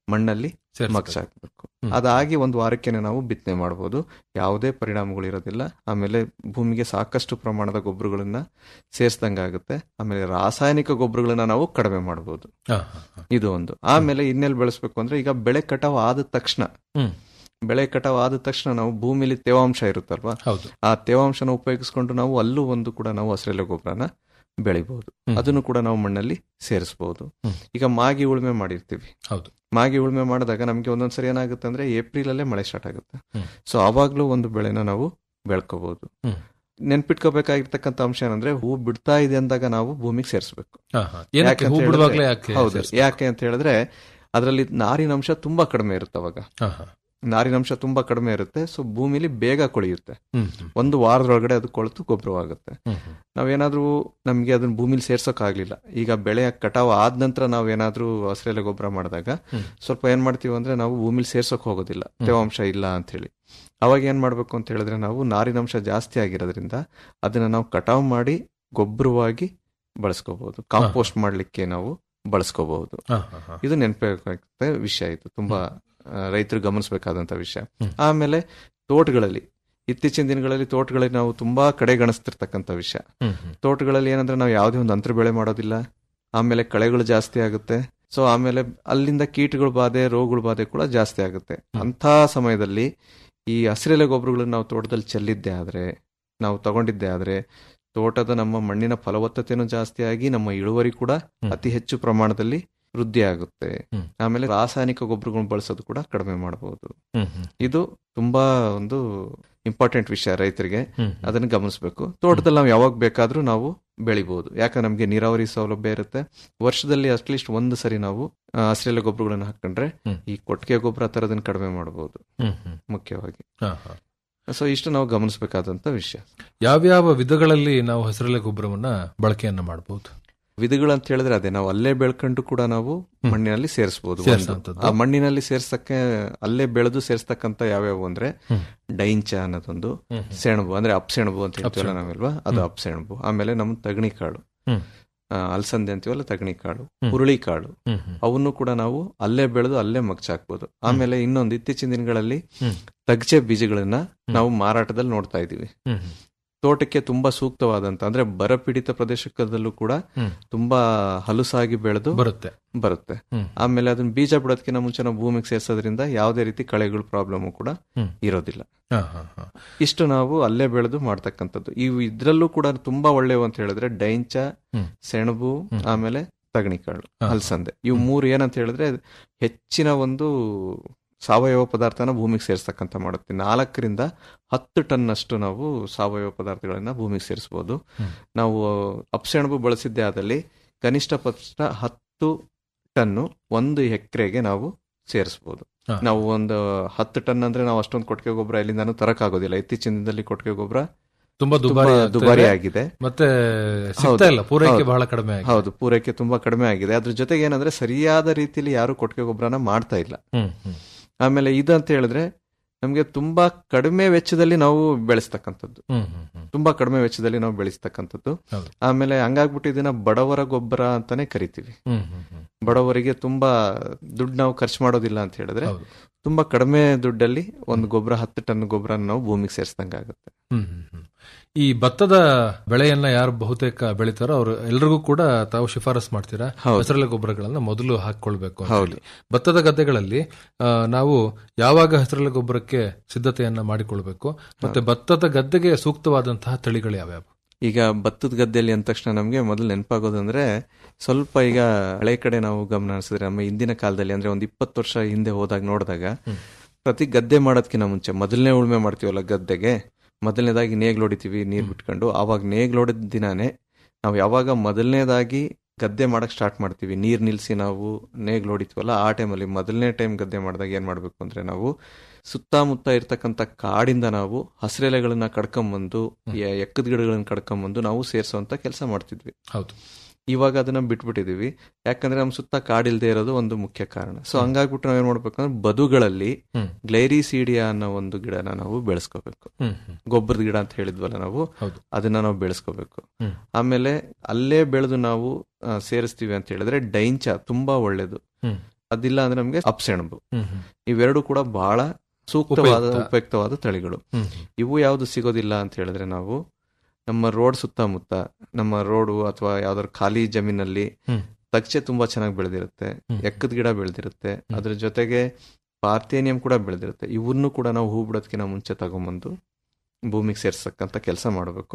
ಮಣ್ಣಲ್ಲಿ ಸೇರ್ಸ್ಬೇಕು. ಮಗ್ಚ್ ಹಾಕ್ಬೇಕು ಅದಾಗಿ ಒಂದು ವಾರಕ್ಕೆ ನಾವು ಬಿತ್ತನೆ ಮಾಡಬಹುದು ಯಾವುದೇ ಪರಿಣಾಮಗಳು ಇರೋದಿಲ್ಲ ಆಮೇಲೆ ಭೂಮಿಗೆ ಸಾಕಷ್ಟು ಪ್ರಮಾಣದ ಗೊಬ್ಬರಗಳನ್ನ ಸೇರಿಸ್ದಂಗಾಗುತ್ತೆ ಆಮೇಲೆ ರಾಸಾಯನಿಕ ಗೊಬ್ಬರಗಳನ್ನ ನಾವು ಕಡಿಮೆ ಮಾಡಬಹುದು ಹಾ, ಹಾ, ಇದು ಒಂದು ಆಮೇಲೆ ಇನ್ನೆಲ್ಲಿ ಬೆಳೆಸ್ಬೇಕು ಅಂದ್ರೆ ಈಗ ಬೆಳೆ ಕಟಾವ್ ಆದ ತಕ್ಷಣ ಹ್ಮ್. ಬೆಳೆ ಕಟಾವ್ ಆದ ತಕ್ಷಣ ನಾವು ಭೂಮಿಲಿ ತೇವಾಂಶ ಇರುತ್ತಲ್ವಾ ಹೌದು ಆ ತೇವಾಂಶನ ಉಪಯೋಗಿಸ್ಕೊಂಡು ನಾವು ಅಲ್ಲೂ ಒಂದು ಕೂಡ ನಾವು ಹಸಿರೆಲೆ ಗೊಬ್ಬರನ ಬೆಳಿಬಹುದು ಹ್ಮ್. ಅದನ್ನು ಕೂಡ ನಾವು ಮಣ್ಣಲ್ಲಿ ಸೇರಿಸಬಹುದು ಹ್ಮ್. ಈಗ ಮಾಗಿ ಉಳುಮೆ ಮಾಡಿರ್ತೀವಿ ಹೌದು ಮಾಗಿ ಉಳುಮೆ ಮಾಡಿದಾಗ ನಮ್ಗೆ ಒಂದೊಂದ್ಸರಿ ಏನಾಗುತ್ತೆ ಅಂದ್ರೆ ಏಪ್ರಿಲ್ ಅಲ್ಲೇ ಮಳೆ ಸ್ಟಾರ್ಟ್ ಆಗುತ್ತೆ ಹ್ಮ್. ಸೊ ಅವಾಗ್ಲೂ ಒಂದು ಬೆಳೆನ ನಾವು ಬೆಳ್ಕೋಬಹುದು ಹ್ಮ್. ನೆನ್ಪಿಟ್ಕೋಬೇಕಾಗಿರ್ತಕ್ಕಂಥ ಅಂಶ ಏನಂದ್ರೆ ಹೂ ಬಿಡ್ತಾ ಇದೆ ಅಂದಾಗ ನಾವು ಭೂಮಿಗೆ ಸೇರಿಸಬೇಕು ಹಾ, ಹಾ. ಏನಕ್ಕೆ ಹೂ ಬಿಡುವಾಗ್ಲೇ ಯಾಕೆ ಹೌದು ಸೇರ್ಸ್ಬೇಕು? ಯಾಕೆ ಅಂತ ಹೇಳಿದ್ರೆ ಅದರಲ್ಲಿ ನಾರಿನಂಶ ತುಂಬಾ ಕಡಿಮೆ ಇರುತ್ತೆ ಅವಾಗ ಹಾ, ಹಾ. ನಾರಿನಂಶ ತುಂಬಾ ಕಡಿಮೆ ಇರುತ್ತೆ ಸೊ ಭೂಮಿಲಿ ಬೇಗ ಕೊಳೆಯುತ್ತೆ ಹ್ಮ್, ಹ್ಮ್. ಒಂದು ವಾರದೊಳಗಡೆ ಅದು ಕೊಳೆತು ಗೊಬ್ಬರವಾಗುತ್ತೆ ಹ್ಮ್, ಹ್ಮ್. ನಾವೇನಾದ್ರೂ ನಮ್ಗೆ ಅದನ್ನ ಭೂಮಿಲಿ ಸೇರ್ಸೋಕ್ ಆಗ್ಲಿಲ್ಲ ಈಗ ಬೆಳೆ ಕಟಾವ್ ಆದ ನಂತರ ನಾವೇನಾದ್ರೂ ಹಸಿರೆಲೆ ಗೊಬ್ಬರ ಮಾಡಿದಾಗ ಹ್ಮ್. ಸ್ವಲ್ಪ ಏನ್ ಮಾಡ್ತೀವಿ ಅಂದ್ರೆ ನಾವು ಭೂಮಿಲಿ ಸೇರ್ಸೋಕ್ ಹೋಗೋದಿಲ್ಲ ಹ್ಮ್. ತೇವಾಂಶ ಇಲ್ಲ ಅಂತ ಹೇಳಿ ಅವಾಗ ಏನ್ ಮಾಡ್ಬೇಕು ಅಂತ ಹೇಳಿದ್ರೆ ನಾವು ನಾರಿನಂಶ ಜಾಸ್ತಿ ಆಗಿರೋದ್ರಿಂದ ಅದನ್ನ ನಾವು ಕಟಾವ್ ಮಾಡಿ ಗೊಬ್ಬರವಾಗಿ ಬಳಸ್ಕೋಬಹುದು ಕಾಂಪೋಸ್ಟ್ ಮಾಡ್ಲಿಕ್ಕೆ ನಾವು ಬಳಸ್ಕೋಬಹುದು ಹಾ, ಹಾ, ಹಾ. ಇದು ನೆನಪಾಗುತ್ತೆ ವಿಷಯ ಇದು ತುಂಬಾ ಆ, ರೈತರು ಗಮನಿಸಬೇಕಾದಂತ ವಿಷಯ ಹ್ಮ್. ಆಮೇಲೆ ತೋಟಗಳಲ್ಲಿ ಇತ್ತೀಚಿನ ದಿನಗಳಲ್ಲಿ ತೋಟಗಳಲ್ಲಿ ನಾವು ತುಂಬಾ ಕಡೆಗಣಿಸ್ತಿರ್ತಕ್ಕಂಥ ವಿಷಯ ಹ್ಮ್, ಹ್ಮ್. ತೋಟಗಳಲ್ಲಿ ಏನಂದ್ರೆ ನಾವು ಯಾವುದೇ ಒಂದು ಅಂತರ ಬೆಳೆ ಮಾಡೋದಿಲ್ಲ ಆಮೇಲೆ ಕಳೆಗಳು ಜಾಸ್ತಿ ಆಗುತ್ತೆ ಸೊ ಆಮೇಲೆ ಅಲ್ಲಿಂದ ಕೀಟಗಳ ಬಾಧೆ ರೋಗಗಳ ಬಾಧೆ ಕೂಡ ಜಾಸ್ತಿ ಆಗುತ್ತೆ ಅಂತ ಸಮಯದಲ್ಲಿ ಈ ಹಸಿರೆಲೆ ಗೊಬ್ಬರಗಳನ್ನ ನಾವು ತೋಟದಲ್ಲಿ ಚೆಲ್ಲಿದ್ದೆ ಆದ್ರೆ ನಾವು ತಗೊಂಡಿದ್ದೆ ಆದ್ರೆ ತೋಟದ ನಮ್ಮ ಮಣ್ಣಿನ ಫಲವತ್ತತೆನೂ ಜಾಸ್ತಿ ಆಗಿ ನಮ್ಮ ಇಳುವರಿ ಕೂಡ ಅತಿ ಹೆಚ್ಚು ಪ್ರಮಾಣದಲ್ಲಿ ವೃದ್ಧಿ ಆಗುತ್ತೆ ಹ್ಮ್. ಆಮೇಲೆ ರಾಸಾಯನಿಕ ಗೊಬ್ಬರಗಳನ್ನ ಬಳಸೋದು ಕೂಡ ಕಡಿಮೆ ಮಾಡಬಹುದು ಹ್ಮ್, ಹ್ಮ್. ಇದು ತುಂಬಾ ಒಂದು ಇಂಪಾರ್ಟೆಂಟ್ ವಿಷಯ ರೈತರಿಗೆ ಹ್ಮ್. ಅದನ್ನ ಗಮನಿಸಬೇಕು ತೋಟದಲ್ಲಿ ನಾವು ಯಾವಾಗ ಬೇಕಾದ್ರೂ ನಾವು ಬೆಳಿಬಹುದು ಯಾಕಂದ್ರೆ ನಮಗೆ ನೀರಾವರಿ ಸೌಲಭ್ಯ ಇರುತ್ತೆ ವರ್ಷದಲ್ಲಿ ಅಟ್ಲೀಸ್ಟ್ ಒಂದು ಸರಿ ನಾವು ಆ, ಹಸಿರೆಲೆ ಗೊಬ್ಬರಗಳನ್ನ ಹಾಕೊಂಡ್ರೆ ಹ್ಮ್. ಈ ಕೊಟ್ಟಿಗೆ ಗೊಬ್ಬರ ತರದನ್ನ ಕಡಿಮೆ ಮಾಡಬಹುದು ಹ್ಮ್, ಹ್ಮ್. ಮುಖ್ಯವಾಗಿ ಹಾ, ಹಾ. ಸೊ ಇಷ್ಟು ನಾವು ಗಮನಿಸಬೇಕಾದಂತ ವಿಷಯ ಯಾವ್ಯಾವ ವಿಧಗಳಲ್ಲಿ ನಾವು ಹಸಿರೆಲೆ ಗೊಬ್ಬರವನ್ನ ಬಳಕೆಯನ್ನ ಮಾಡಬಹುದು ವಿಧಗಳು ಅಂತ ಹೇಳಿದ್ರೆ ಅದೇ ನಾವು ಅಲ್ಲೇ ಬೆಳ್ಕೊಂಡು ಕೂಡ ನಾವು ಮಣ್ಣಿನಲ್ಲಿ ಸೇರಿಸಬಹುದು ಸೇರ್ಸೋಂಥದ್ದು. ಆ ಮಣ್ಣಿನಲ್ಲಿ ಸೇರ್ಸಕ್ಕೆ ಅಲ್ಲೇ ಬೆಳೆದು ಸೇರ್ಸ್ತಕ್ಕಂತ ಯಾವ್ಯಾವು ಅಂದ್ರೆ ಹ್ಮ್. ಡೈಂಚ ಅನ್ನೋದೊಂದು ಹ್ಮ್. ಸೆಣಬು ಅಂದ್ರೆ ಅಪ್ಸೆಣಬು ಅಂತ ಹೇಳ್ತೀವಲ್ಲ ಅಪ್ಸೆಣಬು. ನಾವೆಲ್ವಾ ಅದು ಹ್ಮ್. ಅಪ್ಸೆಣಬು ಆಮೇಲೆ ನಮ್ಮ ತಗಣಿ ಕಾಳು ಹ್ಮ್. ಆ, ಅಲಸಂದೆ ಅಂತೀವಲ್ಲ ತಗಣಿ ಕಾಳು ಹ್ಮ್. ಹುರುಳಿ ಕಾಳು ಹ್ಮ್, ಹ್ಮ್. ಅವನ್ನು ಕೂಡ ನಾವು ಅಲ್ಲೇ ಬೆಳೆದು ಅಲ್ಲೇ ಮಗ್ಚಾಕ್ಬೋದು ಆಮೇಲೆ ಇನ್ನೊಂದು ಇತ್ತೀಚಿನ ದಿನಗಳಲ್ಲಿ ಹ್ಮ್. ತಗ್ಚೆ ಬೀಜಗಳನ್ನ ನಾವು ಮಾರಾಟದಲ್ಲಿ ನೋಡ್ತಾ ಇದೀವಿ ಹ್ಮ್, ಹ್ಮ್. ತೋಟಕ್ಕೆ ತುಂಬಾ ಸೂಕ್ತವಾದಂತ ಅಂದ್ರೆ ಬರಪೀಡಿತ ಪ್ರದೇಶದಲ್ಲೂ ಕೂಡ ಹ್ಮ್. ತುಂಬಾ ಹಲುಸಾಗಿ ಬೆಳೆದು ಬರುತ್ತೆ ಬರುತ್ತೆ ಹ್ಮ್. ಆಮೇಲೆ ಅದನ್ನ ಬೀಜ ಬಿಡೋದಕ್ಕಿಂತ ಮುಂಚೆ ನಾವು ಭೂಮಿಗೆ ಸೇರ್ಸೋದ್ರಿಂದ ಯಾವುದೇ ರೀತಿ ಕಳೆಗಳ ಪ್ರಾಬ್ಲಮ್ ಕೂಡ ಹ್ಮ್. ಇರೋದಿಲ್ಲ ಹಾ, ಹಾ, ಹಾ. ಇಷ್ಟು ನಾವು ಅಲ್ಲೇ ಬೆಳೆದು ಮಾಡ್ತಕ್ಕಂಥದ್ದು ಇವು ಇದ್ರಲ್ಲೂ ಕೂಡ ತುಂಬಾ ಒಳ್ಳೆಯವು ಅಂತ ಹೇಳಿದ್ರೆ ಡೈಂಚ ಹ್ಮ್. ಸೆಣಬು ಹ್ಮ್. ಆಮೇಲೆ ತಗಣಿಕಾಳು ಹಾ. ಅಲಸಂದೆ ಇವು ಮೂರು ಏನಂತ ಹೇಳಿದ್ರೆ ಹೆಚ್ಚಿನ ಒಂದು ಸಾವಯವ ಪದಾರ್ಥನ ಭೂಮಿಗೆ ಸೇರಿಸ್ತಕ್ಕಂಥ ಮಾಡುತ್ತೆ ನಾಲ್ಕರಿಂದ ಹತ್ತು ಟನ್ ಅಷ್ಟು ನಾವು ಸಾವಯವ ಪದಾರ್ಥಗಳನ್ನ ಭೂಮಿಗೆ ಸೇರಿಸಬಹುದು ಹ್ಮ್. ನಾವು ಅಪ್ಸೆಣಬು ಬಳಸಿದ್ದೇ ಆದಲ್ಲಿ ಕನಿಷ್ಠ ಪಕ್ಷ ಹತ್ತು ಟನ್ನು ಒಂದು ಎಕರೆಗೆ ನಾವು ಸೇರಿಸಬಹುದು ಹಾ. ನಾವು ಒಂದು ಹತ್ತು ಟನ್ ಅಂದ್ರೆ ನಾವು ಅಷ್ಟೊಂದು ಕೊಟ್ಟಿಗೆ ಗೊಬ್ಬರ ಎಲ್ಲಿಂದಾನು ತರಕಾಗೋದಿಲ್ಲ ಇತ್ತೀಚಿನ ದಿನದಲ್ಲಿ ಕೊಟ್ಟಿಗೆ ಗೊಬ್ಬರ ತುಂಬಾ ದುಬಾರಿ ಆಗ್ತಾ ದುಬಾರಿ ಇದೆ. ಆಗಿದೆ ಮತ್ತೆ ಸಿಗ್ತಾ ಹೌದು, ಇಲ್ಲ ಪೂರೈಕೆ ಹೌದು. ಬಹಳ ಕಡಿಮೆ ಆಗಿದೆ ಹೌದು ಪೂರೈಕೆ ತುಂಬಾ ಕಡಿಮೆ ಆಗಿದೆ ಅದ್ರ ಜೊತೆಗೆ ಏನಂದ್ರೆ ಸರಿಯಾದ ರೀತಿಯಲ್ಲಿ ಯಾರು ಕೊಟ್ಟಿಗೆ ಗೊಬ್ಬರನ ಮಾಡ್ತಾ ಇಲ್ಲ ಹ್ಮ್, ಹ್ಮ್. ಆಮೇಲೆ ಇದು ಅಂತ ಹೇಳಿದ್ರೆ ನಮಗೆ ತುಂಬಾ ಕಡಿಮೆ ವೆಚ್ಚದಲ್ಲಿ ನಾವು ಬೆಳೆಸ್ತಕ್ಕಂಥದ್ದು ಹ್ಮ್, ಹ್ಮ್, ಹ್ಮ್. ತುಂಬಾ ಕಡಿಮೆ ವೆಚ್ಚದಲ್ಲಿ ನಾವು ಬೆಳೆಸ್ತಕ್ಕಂಥದ್ದು ಹೌದು. ಆಮೇಲೆ ಹಂಗಾಗ್ಬಿಟ್ಟು ಇದನ್ನ ಬಡವರ ಗೊಬ್ಬರ ಅಂತಾನೆ ಕರಿತೀವಿ ಹ್ಮ್, ಹ್ಮ್, ಹ್ಮ್. ಬಡವರಿಗೆ ತುಂಬಾ ದುಡ್ಡು ನಾವು ಖರ್ಚು ಮಾಡೋದಿಲ್ಲ ಅಂತ ಹೇಳಿದ್ರೆ ಹೌದು. ತುಂಬಾ ಕಡಿಮೆ ದುಡ್ಡಲ್ಲಿ ಒಂದು ಗೊಬ್ಬರ ಹತ್ತು ಟನ್ ಗೊಬ್ಬರ ನಾವು ಭೂಮಿಗೆ ಸೇರಿಸ್ದಂಗೆ ಆಗುತ್ತೆ ಹ್ಮ್, ಹ್ಮ್, ಹ್ಮ್. ಈ ಭತ್ತದ ಬೆಳೆಯನ್ನ ಯಾರು ಬಹುತೇಕ ಬೆಳಿತಾರೋ ಅವರು ಎಲ್ರಿಗೂ ಕೂಡ ತಾವು ಶಿಫಾರಸ್ ಮಾಡ್ತೀರಾ ಹೌದು. ಹಸಿರೆಲೆ ಗೊಬ್ಬರಗಳನ್ನ ಮೊದಲು ಹಾಕೊಳ್ಬೇಕು ಅಂತ ಹೌದು. ಹೇಳಿ. ಭತ್ತದ ಗದ್ದೆಗಳಲ್ಲಿ ಆ, ನಾವು ಯಾವಾಗ ಹಸಿರೆಲೆ ಗೊಬ್ಬರಕ್ಕೆ ಸಿದ್ಧತೆಯನ್ನ ಮಾಡಿಕೊಳ್ಬೇಕು ಮತ್ತೆ ಭತ್ತದ ಗದ್ದೆಗೆ ಸೂಕ್ತವಾದಂತಹ ತಳಿಗಳು ಯಾವ್ಯಾವು ಈಗ ಭತ್ತದ ಗದ್ದೆಯಲ್ಲಿ ಅಂದ ತಕ್ಷಣ ನಮಗೆ ಮೊದಲು ನೆನಪಾಗೋದಂದ್ರೆ ಸ್ವಲ್ಪ ಈಗ ಹಳೆ ಕಡೆ ನಾವು ಗಮನ ಹರಿಸಿದ್ರೆ ನಮ್ಮ ಹಿಂದಿನ ಕಾಲದಲ್ಲಿ ಅಂದ್ರೆ ಒಂದು ಇಪ್ಪತ್ತು ವರ್ಷ ಹಿಂದೆ ಹೋದಾಗ ನೋಡಿದಾಗ ಪ್ರತಿ ಗದ್ದೆ ಮಾಡೋದಕ್ಕಿಂತ ಮುಂಚೆ ಮೊದಲನೇ ಉಳುಮೆ ಮಾಡ್ತೀವಲ್ಲ ಗದ್ದೆಗೆ ಮೊದಲನೇದಾಗಿ ನೇಗ್ಲು ಹೊಡಿತೀವಿ ನೀರ್ ಬಿಟ್ಕೊಂಡು ಆವಾಗ ನೇಗ್ಲು ಹೊಡೆದ ದಿನಾನೇ ನಾವು ಯಾವಾಗ ಮೊದಲನೇದಾಗಿ ಗದ್ದೆ ಮಾಡಕ್ ಸ್ಟಾರ್ಟ್ ಮಾಡ್ತೀವಿ ನೀರ್ ನಿಲ್ಸಿ ನಾವು ನೇಗ್ಲು ಹೊಡಿತೀವಲ್ಲ ಆ ಟೈಮಲ್ಲಿ ಮೊದಲನೇ ಟೈಮ್ ಗದ್ದೆ ಮಾಡಿದಾಗ ಏನ್ ಮಾಡ್ಬೇಕು ಅಂದ್ರೆ ನಾವು ಸುತ್ತಮುತ್ತ ಇರ್ತಕ್ಕಂಥ ಕಾಡಿಂದ ನಾವು ಹಸಿರೆಲೆಗಳನ್ನ ಕಡ್ಕೊಂಬಂದು ಎ- ಎಕ್ಕದ ಗಿಡಗಳನ್ನ ಕಡ್ಕೊಂಬಂದು ನಾವು ಸೇರಿಸುವಂತ ಕೆಲಸ ಮಾಡ್ತಿದ್ವಿ ಹೌದು ಇವಾಗ ಅದನ್ನ ಬಿಟ್ಬಿಟ್ಟಿದೀವಿ ಯಾಕಂದ್ರೆ ನಮ್ಮ ಸುತ್ತ ಕಾಡಿಲ್ದೇ ಇರೋದು ಒಂದು ಮುಖ್ಯ ಕಾರಣ ಸೊ ಹಂಗಾಗ್ಬಿಟ್ಟು ನಾವೇನ್ ಮಾಡ್ಬೇಕಂದ್ರೆ ಬದುಗಳಲ್ಲಿ ಹ್ಮ್. ಗ್ಲೈರಿಸೀಡಿಯಾ ಅನ್ನೋ ಒಂದು ಗಿಡನ ನಾವು ಬೆಳೆಸ್ಕೋಬೇಕು ಹ್ಮ್, ಹ್ಮ್. ಗೊಬ್ಬರದ ಗಿಡ ಅಂತ ಹೇಳಿದ್ವಲ್ಲ ನಾವು ಹೌದು. ಅದನ್ನ ನಾವು ಬೆಳೆಸ್ಕೋಬೇಕು ಹ್ಮ್. ಆಮೇಲೆ ಅಲ್ಲೇ ಬೆಳೆದು ನಾವು ಆ, ಸೇರಿಸ್ತೀವಿ ಅಂತ ಹೇಳಿದ್ರೆ ಡೈಂಚ ತುಂಬಾ ಒಳ್ಳೇದು ಹ್ಮ್. ಅದಿಲ್ಲ ಅಂದ್ರೆ ನಮಗೆ ಅಪ್ಸೆಣಬು ಹ್ಮ್, ಹ್ಮ್. ಇವೆರಡು ಕೂಡ ಬಹಳ ಸೂಕ್ತವಾದ ಉಪಯುಕ್ತ. ಉಪಯುಕ್ತವಾದ ತಳಿಗಳು ಹ್ಮ್. ಇವು ಯಾವುದು ಸಿಗೋದಿಲ್ಲ ಅಂತ ಹೇಳಿದ್ರೆ ನಾವು ನಮ್ಮ ರೋಡ್ ಸುತ್ತಮುತ್ತ ನಮ್ಮ ರೋಡು ಅಥವಾ ಯಾವ್ದಾದ್ರು ಖಾಲಿ ಜಮೀನಲ್ಲಿ ಹ್ಮ್. ತಕ್ಷೆ ತುಂಬಾ ಚೆನ್ನಾಗಿ ಬೆಳೆದಿರುತ್ತೆ ಹ್ಮ್. ಎಕ್ಕದ ಗಿಡ ಬೆಳೆದಿರುತ್ತೆ ಅದ್ರ ಜೊತೆಗೆ ಪಾರ್ಥೇನಿಯಂ ಕೂಡ ಬೆಳೆದಿರುತ್ತೆ ಇವನ್ನು ಕೂಡ ನಾವು ಹೂ ಬಿಡೋದಕ್ಕಿಂತ ಮುಂಚೆ ತಗೊಂಬಂದು ಭೂಮಿಗೆ ಸೇರ್ಸಕ್ಕಂತ ಕೆಲಸ ಮಾಡಬೇಕು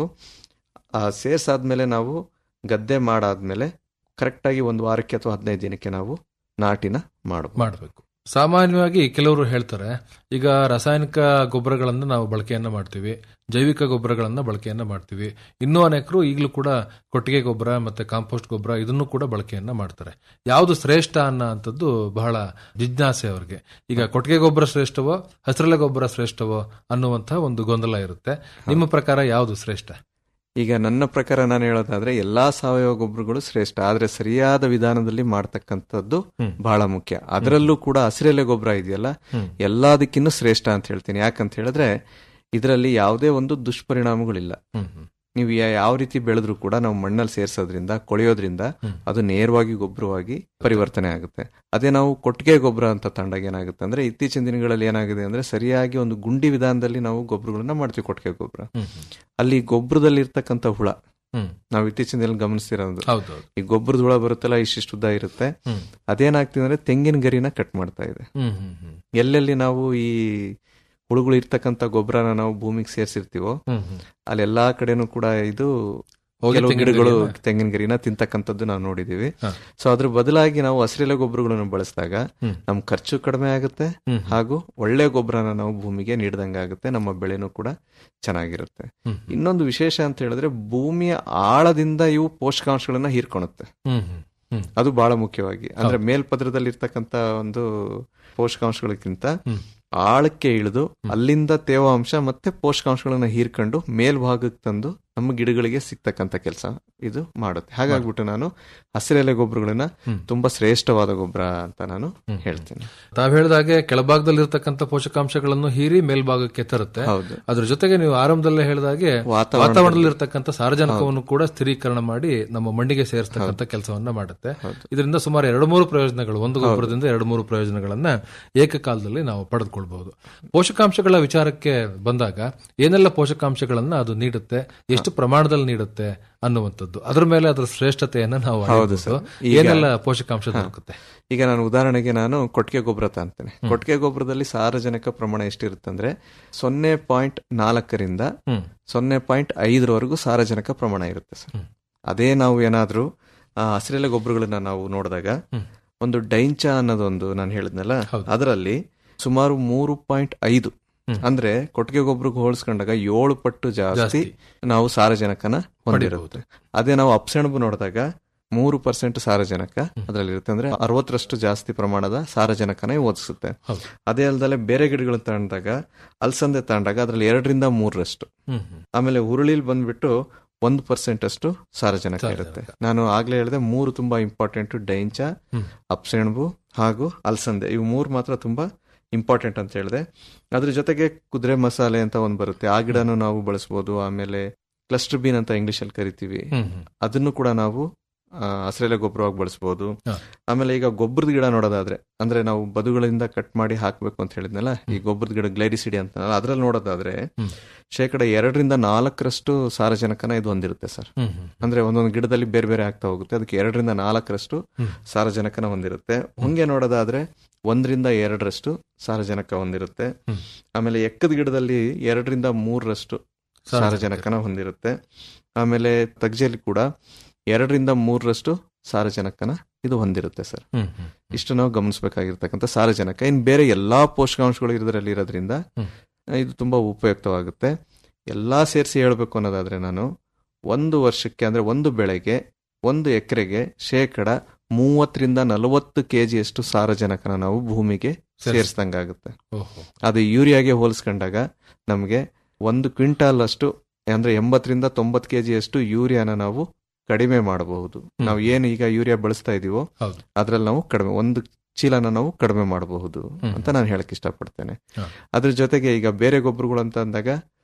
ಆ ಸೇರ್ಸಾದ್ಮೇಲೆ ನಾವು ಗದ್ದೆ ಮಾಡಾದ್ಮೇಲೆ ಕರೆಕ್ಟಾಗಿ ಒಂದು ವಾರಕ್ಕೆ ಅಥವಾ ಹದಿನೈದು ದಿನಕ್ಕೆ ನಾವು ನಾಟಿನ ಮಾಡಬೇಕು ಮಾಡಬೇಕು ಸಾಮಾನ್ಯವಾಗಿ ಕೆಲವರು ಹೇಳ್ತಾರೆ ಈಗ ರಾಸಾಯನಿಕ ಗೊಬ್ಬರಗಳನ್ನು ನಾವು ಬಳಕೆಯನ್ನ ಮಾಡ್ತೀವಿ ಜೈವಿಕ ಗೊಬ್ಬರಗಳನ್ನ ಬಳಕೆಯನ್ನ ಮಾಡ್ತೀವಿ ಇನ್ನೂ ಅನೇಕರು ಈಗಲೂ ಕೂಡ ಕೊಟ್ಟಿಗೆ ಗೊಬ್ಬರ ಮತ್ತೆ ಕಾಂಪೋಸ್ಟ್ ಗೊಬ್ಬರ ಇದನ್ನು ಕೂಡ ಬಳಕೆಯನ್ನ ಮಾಡ್ತಾರೆ ಯಾವುದು ಶ್ರೇಷ್ಠ ಅನ್ನೋ ಅಂಥದ್ದು ಬಹಳ ಜಿಜ್ಞಾಸೆ ಅವರಿಗೆ ಈಗ ಕೊಟ್ಟಿಗೆ ಗೊಬ್ಬರ ಶ್ರೇಷ್ಠವೋ ಹಸಿರೆಲೆ ಗೊಬ್ಬರ ಶ್ರೇಷ್ಠವೋ ಅನ್ನುವಂತಹ ಒಂದು ಗೊಂದಲ ಇರುತ್ತೆ ನಿಮ್ಮ ಪ್ರಕಾರ ಯಾವುದು ಶ್ರೇಷ್ಠ ಈಗ ನನ್ನ ಪ್ರಕಾರ ನಾನು ಹೇಳೋದಾದ್ರೆ ಎಲ್ಲಾ ಸಾವಯವ ಗೊಬ್ಬರಗಳು ಶ್ರೇಷ್ಠ ಆದ್ರೆ ಸರಿಯಾದ ವಿಧಾನದಲ್ಲಿ ಮಾಡ್ತಕ್ಕಂಥದ್ದು ಹ್ಮ್. ಬಹಳ ಮುಖ್ಯ ಅದರಲ್ಲೂ ಕೂಡ ಹಸಿರೆಲೆ ಗೊಬ್ಬರ ಇದೆಯಲ್ಲ ಹ್ಮ್. ಎಲ್ಲದಕ್ಕಿನ್ನೂ ಶ್ರೇಷ್ಠ ಅಂತ ಹೇಳ್ತೀನಿ ಯಾಕಂತ ಹೇಳಿದ್ರೆ ಇದರಲ್ಲಿ ಯಾವುದೇ ಒಂದು ದುಷ್ಪರಿಣಾಮಗಳಿಲ್ಲ ಹ್ಮ್, ಹ್ಮ್. ನೀವು ಯಾ- ಯಾವ ರೀತಿ ಬೆಳೆದ್ರು ಕೂಡ ನಾವು ಮಣ್ಣಲ್ಲಿ ಸೇರ್ಸೋದ್ರಿಂದ ಕೊಳೆಯೋದ್ರಿಂದ ಅದು ನೇರವಾಗಿ ಗೊಬ್ಬರವಾಗಿ ಪರಿವರ್ತನೆ ಆಗುತ್ತೆ ಅದೇ ನಾವು ಕೊಟ್ಟಿಗೆ ಗೊಬ್ಬರ ಅಂತ ತಂಡಾಗ ಏನಾಗುತ್ತೆ ಅಂದ್ರೆ ಇತ್ತೀಚಿನ ದಿನಗಳಲ್ಲಿ ಏನಾಗಿದೆ ಅಂದ್ರೆ ಸರಿಯಾಗಿ ಒಂದು ಗುಂಡಿ ವಿಧಾನದಲ್ಲಿ ನಾವು ಗೊಬ್ಬರಗಳನ್ನ ಮಾಡ್ತೀವಿ ಕೊಟ್ಟಿಗೆ ಗೊಬ್ಬರ ಹ್ಮ್, ಅಲ್ಲಿ ಗೊಬ್ಬರದಲ್ಲಿ ಇರ್ತಕ್ಕಂಥ ಹುಳ ಹ್ಮ್. ನಾವು ಇತ್ತೀಚಿನ ದಿನ ಗಮನಿಸ್ತಿರೋದು ಹೌದೌದು. ಈ ಗೊಬ್ಬರದ ಹುಳ ಬರುತ್ತಲ್ಲ ಇಷ್ಟಿಷ್ಟು ಉದ್ದ ಇರುತ್ತೆ ಹ್ಮ್. ಅದೇನಾಗ್ತಿದೆ ಅಂದ್ರೆ ತೆಂಗಿನ ಗರಿನ ಕಟ್ ಮಾಡ್ತಾ ಇದೆ ಹ್ಮ್, ಹ್ಮ್, ಹ್ಮ್. ಎಲ್ಲೆಲ್ಲಿ ನಾವು ಈ ಹುಳುಗಳು ಇರ್ತಕ್ಕಂಥ ಗೊಬ್ಬರನ ನಾವು ಭೂಮಿಗೆ ಸೇರಿಸಿರ್ತೀವೋ ಹ್ಮ್, ಹ್ಮ್. ಅಲ್ಲಿ ಎಲ್ಲಾ ಕಡೆನೂ ಕೂಡ ಇದು ಹೋಗಿ ಕೆಲವು ತೆಂಗಿನ ಗಿಡಗಳು ಗರಿನ- ತೆಂಗಿನ ಗರಿನ ತಿಂತಕ್ಕಂಥದ್ದು ನಾವು ನೋಡಿದೀವಿ ಹ. ಸೊ ಅದ್ರ ಬದಲಾಗಿ ನಾವು ಹಸಿರೆಲೆ ಗೊಬ್ಬರಗಳನ್ನು ಬಳಸಿದಾಗ ಹ್ಮ್. ನಮ್ ಖರ್ಚು ಕಡಿಮೆ ಆಗುತ್ತೆ ಹ್ಮ್. ಹಾಗೂ ಒಳ್ಳೆ ಗೊಬ್ಬರನ ನಾವು ಭೂಮಿಗೆ ನೀಡ್ದಂಗೆ ಆಗುತ್ತೆ ನಮ್ಮ ಬೆಳೆನೂ ಕೂಡ ಚೆನ್ನಾಗಿರುತ್ತೆ ಹ್ಮ್. ಇನ್ನೊಂದು ವಿಶೇಷ ಅಂತ ಹೇಳಿದ್ರೆ ಭೂಮಿಯ ಆಳದಿಂದ ಇವು ಪೋಷಕಾಂಶಗಳನ್ನ ಹೀರ್ಕೊಳುತ್ತೆ ಹ್ಮ್, ಹ್ಮ್, ಹ್ಮ್. ಅದು ಬಹಳ ಮುಖ್ಯವಾಗಿ ಅಂದ್ರೆ ಮೇಲ್ಪದ್ರದಲ್ಲಿ ಇರ್ತಕ್ಕಂತ ಒಂದು ಪೋಷಕಾಂಶಗಳಕ್ಕಿಂತ ಹ್ಮ್. ಆಳಕ್ಕೆ ಇಳಿದು ಅಲ್ಲಿಂದ ತೇವಾಂಶ ಮತ್ತೆ ಪೋಷಕಾಂಶಗಳನ್ನ ಹೀರ್ಕೊಂಡು ಮೇಲ್ಭಾಗಕ್ಕೆ ತಂದು ನಮ್ಮ ಗಿಡಗಳಿಗೆ ಸಿಗ್ತಕ್ಕಂತ ಕೆಲಸ ಇದು ಮಾಡುತ್ತೆ ಹಾಗಾಗ್ಬಿಟ್ಟು ನಾನು ಹಸಿರೆಲೆ ಗೊಬ್ಬರಗಳನ್ನ ಹ್ಮ್. ತುಂಬಾ ಶ್ರೇಷ್ಠವಾದ ಗೊಬ್ಬರ ಅಂತ ನಾನು ಹೇಳ್ತೀನಿ ತಾವ್ ಹೇಳಿದಾಗೆ ಕೆಳಭಾಗದಲ್ಲಿ ಇರ್ತಕ್ಕಂಥ ಪೋಷಕಾಂಶಗಳನ್ನು ಹೀರಿ ಮೇಲ್ಭಾಗಕ್ಕೆ ತರುತ್ತೆ ಹೌದು. ಅದ್ರ ಜೊತೆಗೆ ನೀವು ಆರಂಭದಲ್ಲೇ ಹೇಳಿದಾಗೆ ವಾತಾವರಣದಲ್ಲಿ- ವಾತಾವರಣದಲ್ಲಿ ಇರ್ತಕ್ಕಂಥ ಸಾರಜನಕವನ್ನು ಕೂಡ ಸ್ಥಿರೀಕರಣ ಮಾಡಿ ನಮ್ಮ ಮಣ್ಣಿಗೆ ಸೇರಿಸ್ತಕ್ಕಂಥ ಕೆಲಸವನ್ನ ಮಾಡುತ್ತೆ ಇದರಿಂದ ಸುಮಾರು ಎರಡು ಮೂರು ಪ್ರಯೋಜನಗಳು ಒಂದು ಗೊಬ್ಬರದಿಂದ ಎರಡು ಮೂರು ಪ್ರಯೋಜನಗಳನ್ನ ಏಕಕಾಲದಲ್ಲಿ ನಾವು ಪಡೆದುಕೊಳ್ಬಹುದು ಪೋಷಕಾಂಶಗಳ ವಿಚಾರಕ್ಕೆ ಬಂದಾಗ ಏನೆಲ್ಲ ಪೋಷಕಾಂಶಗಳನ್ನ ಅದು ನೀಡುತ್ತೆ ಎಷ್ಟು ಪ್ರಮಾಣದಲ್ಲಿ ನೀಡುತ್ತೆ ಅನ್ನುವಂಥದ್ದು ಅದ್ರ ಮೇಲೆ ಅದರ ಶ್ರೇಷ್ಠತೆಯನ್ನ ನಾವು ಹೌದು ಅಳೆಯಬಹುದು. ಸರ್. ಈಗ- ಏನೆಲ್ಲ ಪೋಷಕಾಂಶ ಹಾ. ದೊರಕುತ್ತೆ ಈಗ ನಾನು ಉದಾಹರಣೆಗೆ ನಾನು ಕೊಟ್ಟಿಗೆ ಗೊಬ್ಬರ ತಾಂತೇನೆ ಕೊಟ್ಟಿಗೆ ಗೊಬ್ಬರದಲ್ಲಿ ಸಾರಜನಕ ಪ್ರಮಾಣ ಎಷ್ಟಿರುತ್ತಂದ್ರೆ ಸೊನ್ನೆ ಪಾಯಿಂಟ್ ನಾಲ್ಕರಿಂದ ಹ್ಮ್. ಸೊನ್ನೆ ಪಾಯಿಂಟ್ ಐದರವರೆಗೂ ಸಾರಜನಕ ಪ್ರಮಾಣ ಇರುತ್ತೆ ಸರ್ ಅದೇ ನಾವು ಏನಾದ್ರೂ ಆ, ಹಸಿರೆಲೆ ಗೊಬ್ಬರಗಳನ್ನ ನಾವು ನೋಡಿದಾಗ ಒಂದು ಡೈಂಚ ಅನ್ನೋದೊಂದು ನಾನು ಹೇಳಿದ್ನಲ್ಲ ಅದರಲ್ಲಿ ಸುಮಾರು ಮೂರು ಪಾಯಿಂಟ್ ಐದು ಅಂದ್ರೆ ಕೊಟ್ಟಿಗೆ ಗೊಬ್ಬರಕ್ಕೆ ಹೋಲಿಸ್ಕೊಂಡಾಗ ಏಳು ಪಟ್ಟು ಜಾಸ್ತಿ ಜಾಸ್ತಿ. ನಾವು ಸಾರಜನಕನ ಹೊಂದಿರುತ್ತೆ ಅದೇ ನಾವು ಅಪ್ಸೆಣಬು ನೋಡಿದಾಗ ಮೂರು ಪರ್ಸೆಂಟ್ ಸಾರಜನಕ ಅದರಲ್ಲಿರುತ್ತೆ ಅಂದ್ರೆ ಅರವತ್ತರಷ್ಟು ಜಾಸ್ತಿ ಪ್ರಮಾಣದ ಸಾರಜನಕನ ಓದಿಸುತ್ತೆ ಹೌದು. ಅದೇ ಅಲ್ಲದೆ ಬೇರೆ ಗಿಡಗಳು ತಗೊಂಡಾಗ ಅಲಸಂದೆ ತಗೊಂಡಾಗ ಅದರಲ್ಲಿ ಎರಡರಿಂದ ಮೂರರಷ್ಟು ಹ್ಮ್, ಹ್ಮ್. ಆಮೇಲೆ ಹುರುಳಿಲ್ ಬಂದ್ಬಿಟ್ಟು ಒಂದು ಪರ್ಸೆಂಟ್ ಅಷ್ಟು ಸಾರಜನಕ ಇರುತ್ತೆ ನಾನು ಆಗ್ಲೇ ಹೇಳಿದೆ ಮೂರು ತುಂಬಾ ಇಂಪಾರ್ಟೆಂಟ್ ಡೈಂಚ ಹ್ಮ್. ಅಪ್ಸೆಣಬು ಹಾಗೂ ಅಲಸಂದೆ ಇವು ಮೂರು ಮಾತ್ರ ತುಂಬಾ ಇಂಪಾರ್ಟೆಂಟ್ ಅಂತ ಹೇಳಿದೆ ಅದ್ರ ಜೊತೆಗೆ ಕುದುರೆ ಮಸಾಲೆ ಅಂತ ಒಂದು ಬರುತ್ತೆ ಆ ಗಿಡನೂ ನಾವು ಬಳಸ್ಬೋದು ಆಮೇಲೆ ಕ್ಲಸ್ಟರ್ ಬೀನ್ ಅಂತ ಇಂಗ್ಲಿಷ್ ಅಲ್ಲಿ ಕರಿತೀವಿ ಹ್ಮ್, ಹ್ಮ್. ಅದನ್ನು ಕೂಡ ನಾವು ಆ, ಹಸಿರೆಲೆ ಗೊಬ್ಬರವಾಗಿ ಬಳಸ್ಬೋದು ಹಾ. ಆಮೇಲೆ ಈಗ ಗೊಬ್ಬರದ ಗಿಡ ನೋಡೋದಾದ್ರೆ ಅಂದ್ರೆ ನಾವು ಬದುಗಳಿಂದ ಕಟ್ ಮಾಡಿ ಹಾಕ್ಬೇಕು ಅಂತ ಹೇಳಿದ್ನಲ್ಲ ಈ ಗೊಬ್ಬರದ ಗಿಡ ಗ್ಲೈರಿಸಿಡಿ ಅಂತ ಅದ್ರಲ್ಲಿ ನೋಡೋದಾದ್ರೆ ಹ್ಮ್. ಶೇಕಡ ಎರಡರಿಂದ ನಾಲ್ಕರಷ್ಟು ಸಾರಜನಕನ ಇದು ಹೊಂದಿರುತ್ತೆ ಸರ್ ಹ್ಮ್, ಹ್ಮ್. ಅಂದ್ರೆ ಒಂದೊಂದು ಗಿಡದಲ್ಲಿ ಬೇರೆ ಬೇರೆ ಆಗ್ತಾ ಹೋಗುತ್ತೆ ಅದಕ್ಕೆ ಎರಡರಿಂದ ನಾಲ್ಕರಷ್ಟು ಹ್ಮ್. ಸಾರಜನಕನ ಹೊಂದಿರುತ್ತೆ ಹೊಂಗೆ ನೋಡೋದಾದ್ರೆ ಒಂದರಿಂದ ಎರಡರಷ್ಟು ಸಾರಜನಕ ಹೊಂದಿರುತ್ತೆ ಹ್ಮ್. ಆಮೇಲೆ ಎಕ್ಕದ ಗಿಡದಲ್ಲಿ ಎರಡರಿಂದ ಮೂರರಷ್ಟು ಸಾರಜನಕ. ಸಾರಜನಕನ ಹೊಂದಿರುತ್ತೆ ಆಮೇಲೆ ತಗ್ಜೆಯಲ್ಲಿ ಕೂಡ ಎರಡರಿಂದ ಮೂರರಷ್ಟು ಸಾರಜನಕನ ಇದು ಹೊಂದಿರುತ್ತೆ ಸರ್ ಹ್ಮ್, ಹ್ಮ್. ಇಷ್ಟು ನಾವು ಗಮನಿಸಬೇಕಾಗಿರ್ತಕ್ಕಂಥ ಸಾರಜನಕ ಇನ್ನು ಬೇರೆ ಎಲ್ಲಾ ಪೋಷಕಾಂಶಗಳು ಇದರಲ್ಲಿ ಇರೋದ್ರಿಂದ ಹ್ಮ್. ಇದು ತುಂಬಾ ಉಪಯುಕ್ತವಾಗುತ್ತೆ ಎಲ್ಲಾ ಸೇರಿಸಿ ಹೇಳಬೇಕು ಅನ್ನೋದಾದ್ರೆ ನಾನು ಒಂದು ವರ್ಷಕ್ಕೆ ಅಂದ್ರೆ ಒಂದು ಬೆಳೆಗೆ ಒಂದು ಎಕರೆಗೆ ಶೇಕಡ ಮೂವತ್ತರಿಂದ ನಲವತ್ತು ಕೆಜಿಯಷ್ಟು ಸಾರಜನಕನ ನಾವು ಭೂಮಿಗೆ ಸೇರಿಸ್ದಂಗಾಗುತ್ತೆ ಓಹೋ. ಅದು ಯೂರಿಯಾಗೆ ಹೋಲಿಸ್ಕೊಂಡಾಗ ನಮಗೆ ಒಂದು ಕ್ವಿಂಟಾಲ್ ಅಷ್ಟು ಅಂದ್ರೆ ಎಂಬತ್ತರಿಂದ ತೊಂಬತ್ತು ಕೆಜಿಯಷ್ಟು ಯೂರಿಯಾನ ನಾವು ಕಡಿಮೆ ಮಾಡಬಹುದು ನಾವು ಏನು ಈಗ ಯೂರಿಯಾ ಬಳಸ್ತಾ ಇದೀವೋ ಹೌದು. ಅದ್ರಲ್ಲಿ ನಾವು ಕಡಿಮೆ ಒಂದು ಚೀಲನ ನಾವು ಕಡಿಮೆ ಮಾಡಬಹುದು ಹ್ಮ್. ಅಂತ ನಾನು ಹೇಳಕ್ ಇಷ್ಟಪಡ್ತೇನೆ ಹಾ. ಅದ್ರ ಜೊತೆಗೆ ಈಗ ಬೇರೆ ಗೊಬ್ಬರಗಳು ಅಂತ ಅಂದಾಗ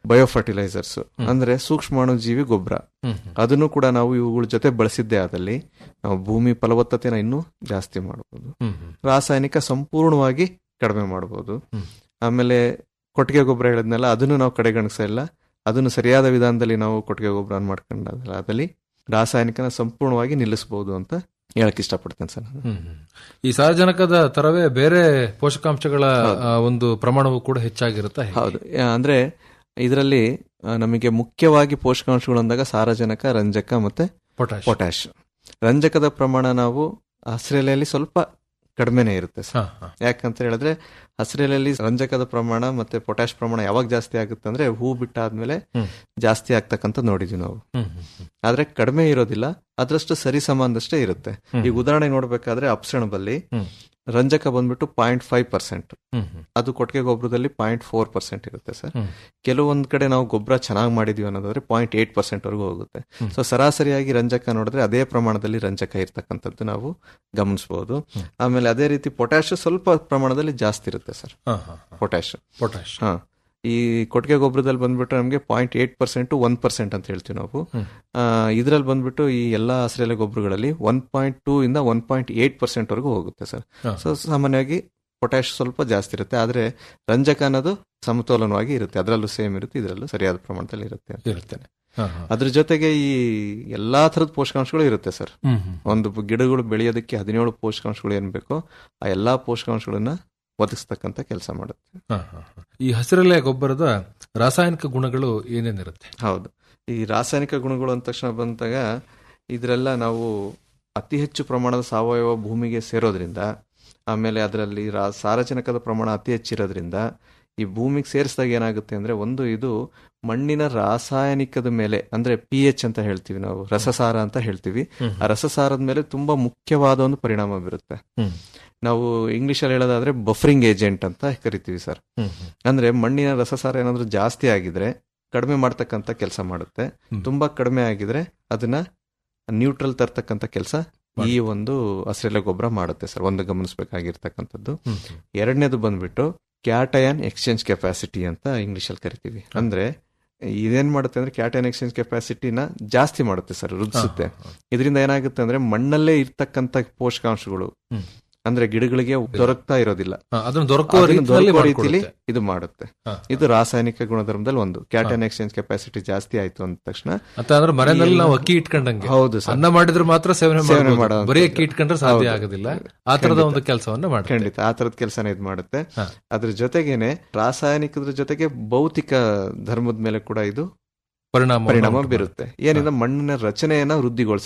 ಬಯೋಫರ್ಟಿಲೈಸರ್ಸ್ ಅಂದ್ರೆ ಸೂಕ್ಷ್ಮಾಣುಜೀವಿ ಗೊಬ್ಬರ ಹ್ಮ್. ಅದನ್ನು ಕೂಡ ನಾವು ಇವುಗಳ ಜೊತೆ ಬಳಸಿದ್ದೇ ಆದಲ್ಲಿ ನಾವು ಭೂಮಿ ಫಲವತ್ತತೆನ ಇನ್ನೂ ಜಾಸ್ತಿ ಮಾಡಬಹುದು ಹ್ಮ್, ಹ್ಮ್. ರಾಸಾಯನಿಕ ಸಂಪೂರ್ಣವಾಗಿ ಕಡಿಮೆ ಮಾಡಬಹುದು ಹ್ಮ್. ಆಮೇಲೆ ಕೊಟ್ಟಿಗೆ ಗೊಬ್ಬರ ಹೇಳಿದ್ನಲ್ಲ ಅದನ್ನು ನಾವು ಕಡೆಗಣಿಸಿಲ್ಲ ಅದನ್ನು ಸರಿಯಾದ ವಿಧಾನದಲ್ಲಿ ನಾವು ಕೊಟ್ಟಿಗೆ ಗೊಬ್ಬರ ಮಾಡ್ಕೊಂಡಾದ್ರೆ ಅದಲ್ಲಿ ರಾಸಾಯನಿಕನ ಸಂಪೂರ್ಣವಾಗಿ ನಿಲ್ಲಿಸಬಹುದು ಅಂತ ಹೇಳಕ್ ಇಷ್ಟಪಡ್ತೇನೆ ಸರ್ ನಾನು. ಹ್ಮ್, ಹ್ಮ್. ಈ ಸಾರಜನಕದ ತರವೇ ಬೇರೆ ಪೋಷಕಾಂಶಗಳ ಆ, ಒಂದು ಪ್ರಮಾಣವು ಕೂಡ ಹೆಚ್ಚಾಗಿರುತ್ತಾ ಹೇಗೆ? ಹೌದು ಆ, ಅಂದ್ರೆ ಇದರಲ್ಲಿ ಆ, ನಮಗೆ ಮುಖ್ಯವಾಗಿ ಪೋಷಕಾಂಶಗಳು ಅಂದಾಗ ಸಾರಜನಕ ರಂಜಕ ಮತ್ತೆ ಪೊಟ್ಯಾಶ್. ಪೊಟ್ಯಾಶ್ ರಂಜಕದ ಪ್ರಮಾಣ ನಾವು ಹಸಿರೆಲೆಯಲ್ಲಿ ಸ್ವಲ್ಪ ಕಡಿಮೆನೇ ಇರುತ್ತೆ ಸರ್ ಹಾ, ಹಾ. ಯಾಕಂತ ಹೇಳಿದ್ರೆ ಹಸಿರೆಲೆಯಲ್ಲಿ ರಂಜಕದ ಪ್ರಮಾಣ ಮತ್ತೆ ಪೊಟ್ಯಾಶ್ ಪ್ರಮಾಣ ಯಾವಾಗ ಜಾಸ್ತಿ ಆಗುತ್ತೆ ಅಂದ್ರೆ ಹೂ ಬಿಟ್ಟಾದ್ಮೇಲೆ ಹ್ಮ್. ಜಾಸ್ತಿ ಆಗ್ತಕ್ಕಂಥ ನೋಡಿದ್ವಿ ನಾವು ಹ್ಮ್, ಹ್ಮ್, ಹ್ಮ್. ಆದ್ರೆ ಕಡಿಮೆ ಇರೋದಿಲ್ಲ ಅದ್ರಷ್ಟು ಸರಿ ಸಮಾನದಷ್ಟೇ ಇರುತ್ತೆ ಹ್ಮ್. ಈಗ ಉದಾಹರಣೆ ನೋಡ್ಬೇಕಾದ್ರೆ ಅಪ್ಸಣಬಲ್ಲಿ ಹ್ಮ್. ರಂಜಕ ಬಂದ್ಬಿಟ್ಟು ಪಾಯಿಂಟ್ ಫೈವ್ ಪರ್ಸೆಂಟ್ ಹ್ಮ್, ಹ್ಮ್. ಅದು ಕೊಟ್ಟಿಗೆ ಗೊಬ್ಬರದಲ್ಲಿ ಪಾಯಿಂಟ್ ಫೋರ್ ಪರ್ಸೆಂಟ್ ಇರುತ್ತೆ ಸರ್ ಹ್ಮ್. ಕೆಲವೊಂದ್ ಕಡೆ ನಾವು ಗೊಬ್ಬರ ಚೆನ್ನಾಗಿ ಮಾಡಿದೀವಿ ಅನ್ನೋದಾದ್ರೆ ಪಾಯಿಂಟ್ ಏಟ್ ಪರ್ಸೆಂಟ್ ವರೆಗೂ ಹೋಗುತ್ತೆ ಹ್ಮ್. ಸೊ ಸರಾಸರಿಯಾಗಿ ರಂಜಕ ನೋಡಿದ್ರೆ ಅದೇ ಪ್ರಮಾಣದಲ್ಲಿ ರಂಜಕ ಇರ್ತಕ್ಕಂಥದ್ದು ನಾವು ಗಮನಿಸಬಹುದು ಆಮೇಲೆ ಅದೇ ರೀತಿ ಪೊಟ್ಯಾಶ್ ಸ್ವಲ್ಪ ಪ್ರಮಾಣದಲ್ಲಿ ಜಾಸ್ತಿ ಇರುತ್ತೆ ಸರ್ ಹಾ, ಹಾ, ಹಾ. Potash potash. ಹಾ ಈ ಕೊಟ್ಟಿಗೆ ಗೊಬ್ಬರದಲ್ಲಿ ಬಂದ್ಬಿಟ್ಟು ನಮಗೆ point eight percent one percent ಅಂತ ಹೇಳ್ತೀವಿ ನಾವು ಹ್ಮ್. ಇದರಲ್ಲಿ ಬಂದ್ಬಿಟ್ಟು ಈ ಎಲ್ಲಾ ಹಸಿರೆಲೆ ಗೊಬ್ಬರಗಳಲ್ಲಿ ಒನ್ ಪಾಯಿಂಟ್ ಟೂ ಇಂದ ಒನ್ ಪಾಯಿಂಟ್ ಏಟ್ ಪರ್ಸೆಂಟ್ ವರೆಗೂ ಹೋಗುತ್ತೆ ಸರ್ ಹಾ. ಸೊ ಸಾಮಾನ್ಯವಾಗಿ ಪೊಟ್ಯಾಶ್ ಸ್ವಲ್ಪ ಜಾಸ್ತಿ ಇರುತ್ತೆ ಆದ್ರೆ ರಂಜಕ ಅನ್ನೋದು ಸಮತೋಲನವಾಗಿ ಇರುತ್ತೆ ಅದರಲ್ಲೂ ಸೇಮ್ ಇರುತ್ತೆ ಇದರಲ್ಲೂ ಸರಿಯಾದ ಪ್ರಮಾಣದಲ್ಲಿ ಇರುತ್ತೆ ಇರುತ್ತೇನೆ ಹಾ, ಹಾ. ಅದ್ರ ಜೊತೆಗೆ ಈ ಎಲ್ಲಾ ತರದ ಪೋಷಕಾಂಶಗಳು ಇರುತ್ತೆ ಸರ್ ಹ್ಮ್, ಹ್ಮ್. ಒಂದು ಗಿಡಗಳು ಬೆಳೆಯೋದಕ್ಕೆ ಹದಿನೇಳು ಪೋಷಕಾಂಶಗಳು ಏನ್ ಬೇಕೋ ಆ ಎಲ್ಲಾ ಪೋಷಕಾಂಶಗಳನ್ನ ಒದಗಿಸ್ತಕ್ಕಂಥ ಕೆಲಸ ಮಾಡುತ್ತೆ ಹಾ, ಹಾ, ಹಾ. ಈ ಹಸಿರೆಲೆ ಗೊಬ್ಬರದ ರಾಸಾಯನಿಕ ಗುಣಗಳು ಏನೇನಿರುತ್ತೆ ಹೌದು ಈ ರಾಸಾಯನಿಕ ಗುಣಗಳು ಅಂದ ತಕ್ಷಣ ಬಂದಾಗ ಇದರೆಲ್ಲ ನಾವು ಅತಿ ಹೆಚ್ಚು ಪ್ರಮಾಣದ ಸಾವಯವ ಭೂಮಿಗೆ ಸೇರೋದ್ರಿಂದ ಆಮೇಲೆ ಅದರಲ್ಲಿ ರಾ- ಸಾರಜನಕದ ಪ್ರಮಾಣ ಅತಿ ಹೆಚ್ಚಿರೋದ್ರಿಂದ ಈ ಭೂಮಿಗೆ ಸೇರಿಸಿದಾಗ ಏನಾಗುತ್ತೆ ಅಂದ್ರೆ ಒಂದು ಇದು ಮಣ್ಣಿನ ರಾಸಾಯನಿಕದ ಮೇಲೆ ಅಂದ್ರೆ ಪಿ ಎಚ್ ಅಂತ ಹೇಳ್ತೀವಿ ನಾವು ರಸಸಾರ ಅಂತ ಹೇಳ್ತೀವಿ ಹ್ಮ್. ಆ ರಸಸಾರದ ಮೇಲೆ ತುಂಬಾ ಮುಖ್ಯವಾದ ಒಂದು ಪರಿಣಾಮ ಬೀರುತ್ತೆ ಹ್ಮ್. ನಾವು ಇಂಗ್ಲಿಷ್ ಅಲ್ಲಿ ಹೇಳೋದಾದ್ರೆ ಬಫರಿಂಗ್ ಏಜೆಂಟ್ ಅಂತ ಕರಿತೀವಿ ಸರ್ ಹ್ಮ್, ಹ್ಮ್. ಅಂದ್ರೆ ಮಣ್ಣಿನ ರಸಸಾರ ಏನಾದ್ರೂ ಜಾಸ್ತಿ ಆಗಿದ್ರೆ ಕಡಿಮೆ ಮಾಡ್ತಕ್ಕಂಥ ಕೆಲಸ ಮಾಡುತ್ತೆ ಹ್ಮ್. ತುಂಬಾ ಕಡಿಮೆ ಆಗಿದ್ರೆ ಅದನ್ನ ನ್ಯೂಟ್ರಲ್ ತರ್ತಕ್ಕಂಥ ಕೆಲಸ ಈ ಒಂದು ಹಸಿರೆಲೆ ಗೊಬ್ಬರ ಮಾಡುತ್ತೆ ಸರ್ ಒಂದು ಗಮನಿಸಬೇಕಾಗಿರ್ತಕ್ಕಂಥದ್ದು ಹ್ಮ್. ಎರಡನೇದು ಬಂದ್ಬಿಟ್ಟು ಕ್ಯಾಟಯನ್ ಎಕ್ಸ್ಚೇಂಜ್ ಕೆಪಾಸಿಟಿ ಅಂತ ಇಂಗ್ಲಿಷ್ ಅಲ್ಲಿ ಕರಿತೀವಿ ಅಂದ್ರೆ ಇದೇನ್ ಮಾಡುತ್ತೆ ಅಂದ್ರೆ ಕ್ಯಾಟಯನ್ ಎಕ್ಸ್ಚೇಂಜ್ ಕೆಪಾಸಿಟಿನ ಜಾಸ್ತಿ ಮಾಡುತ್ತೆ ಸರ್ ವೃದ್ಧಿಸುತ್ತೆ ಇದರಿಂದ ಏನಾಗುತ್ತೆ ಅಂದ್ರೆ ಮಣ್ಣಲ್ಲೇ ಇರ್ತಕ್ಕಂಥ ಪೋಷಕಾಂಶಗಳು ಹ್ಮ್. ಅಂದ್ರೆ ಗಿಡಗಳಿಗೆ ದೊರಕ್ತಾ ಇರೋದಿಲ್ಲ ಹಾ, ಅದನ್ನ ದೊರಕುವ ಅದನ್ನ ರೀತಿಯಲ್ಲಿ ದೊರಕುವ ರೀತಿಲಿ ಮಾಡ್ಕೊಡುತ್ತೆ. ಇದು ಮಾಡುತ್ತೆ ಹಾ, ಇದು ರಾಸಾಯನಿಕ ಗುಣಧರ್ಮದಲ್ಲಿ ಒಂದು ಕ್ಯಾಟನ್ ಎಕ್ಸ್ಚೇಂಜ್ ಕೆಪಾಸಿಟಿ ಜಾಸ್ತಿ ಆಯ್ತು ಅಂದ ತಕ್ಷಣ ಅಂತ ಅಂದ್ರೆ ಮನೆಯಲ್ಲಿ ನಾವು ಅಕ್ಕಿ ಇಟ್ಕೊಂಡಂಗೆ ಹೌದು ಸರ್ ಅನ್ನ ಮಾಡಿದ್ರೆ ಮಾತ್ರ ಸೇವನೆ ಸೇವನೆ ಮಾಡಬಹುದು ಮಾಡೋದು. ಬರೀ ಅಕ್ಕಿ ಇಟ್ಕೊಂಡ್ರೆ ಸಾಧ್ಯ ಹೌದು. ಆಗೋದಿಲ್ಲ ಆ ತರದ ಖಂಡಿತ. ಒಂದು ಕೆಲಸವನ್ನ ಮಾಡುತ್ತೆ ಖಂಡಿತ ಆ ತರದ ಕೆಲಸನ ಇದು ಮಾಡುತ್ತೆ ಹಾ. ಅದ್ರ ಜೊತೆಗೇನೆ ರಾಸಾಯನಿಕದ ಜೊತೆಗೆ ಭೌತಿಕ ಧರ್ಮದ ಮೇಲೆ ಕೂಡ ಇದು ಪರಿಣಾಮ ಪರಿಣಾಮ ಬೀರುತ್ತೆ ಏನಿಂದ ಮಣ್ಣಿನ ರಚನೆಯನ್ನ ವೃದ್ಧಿಗೊಳಿಸುತ್ತೆ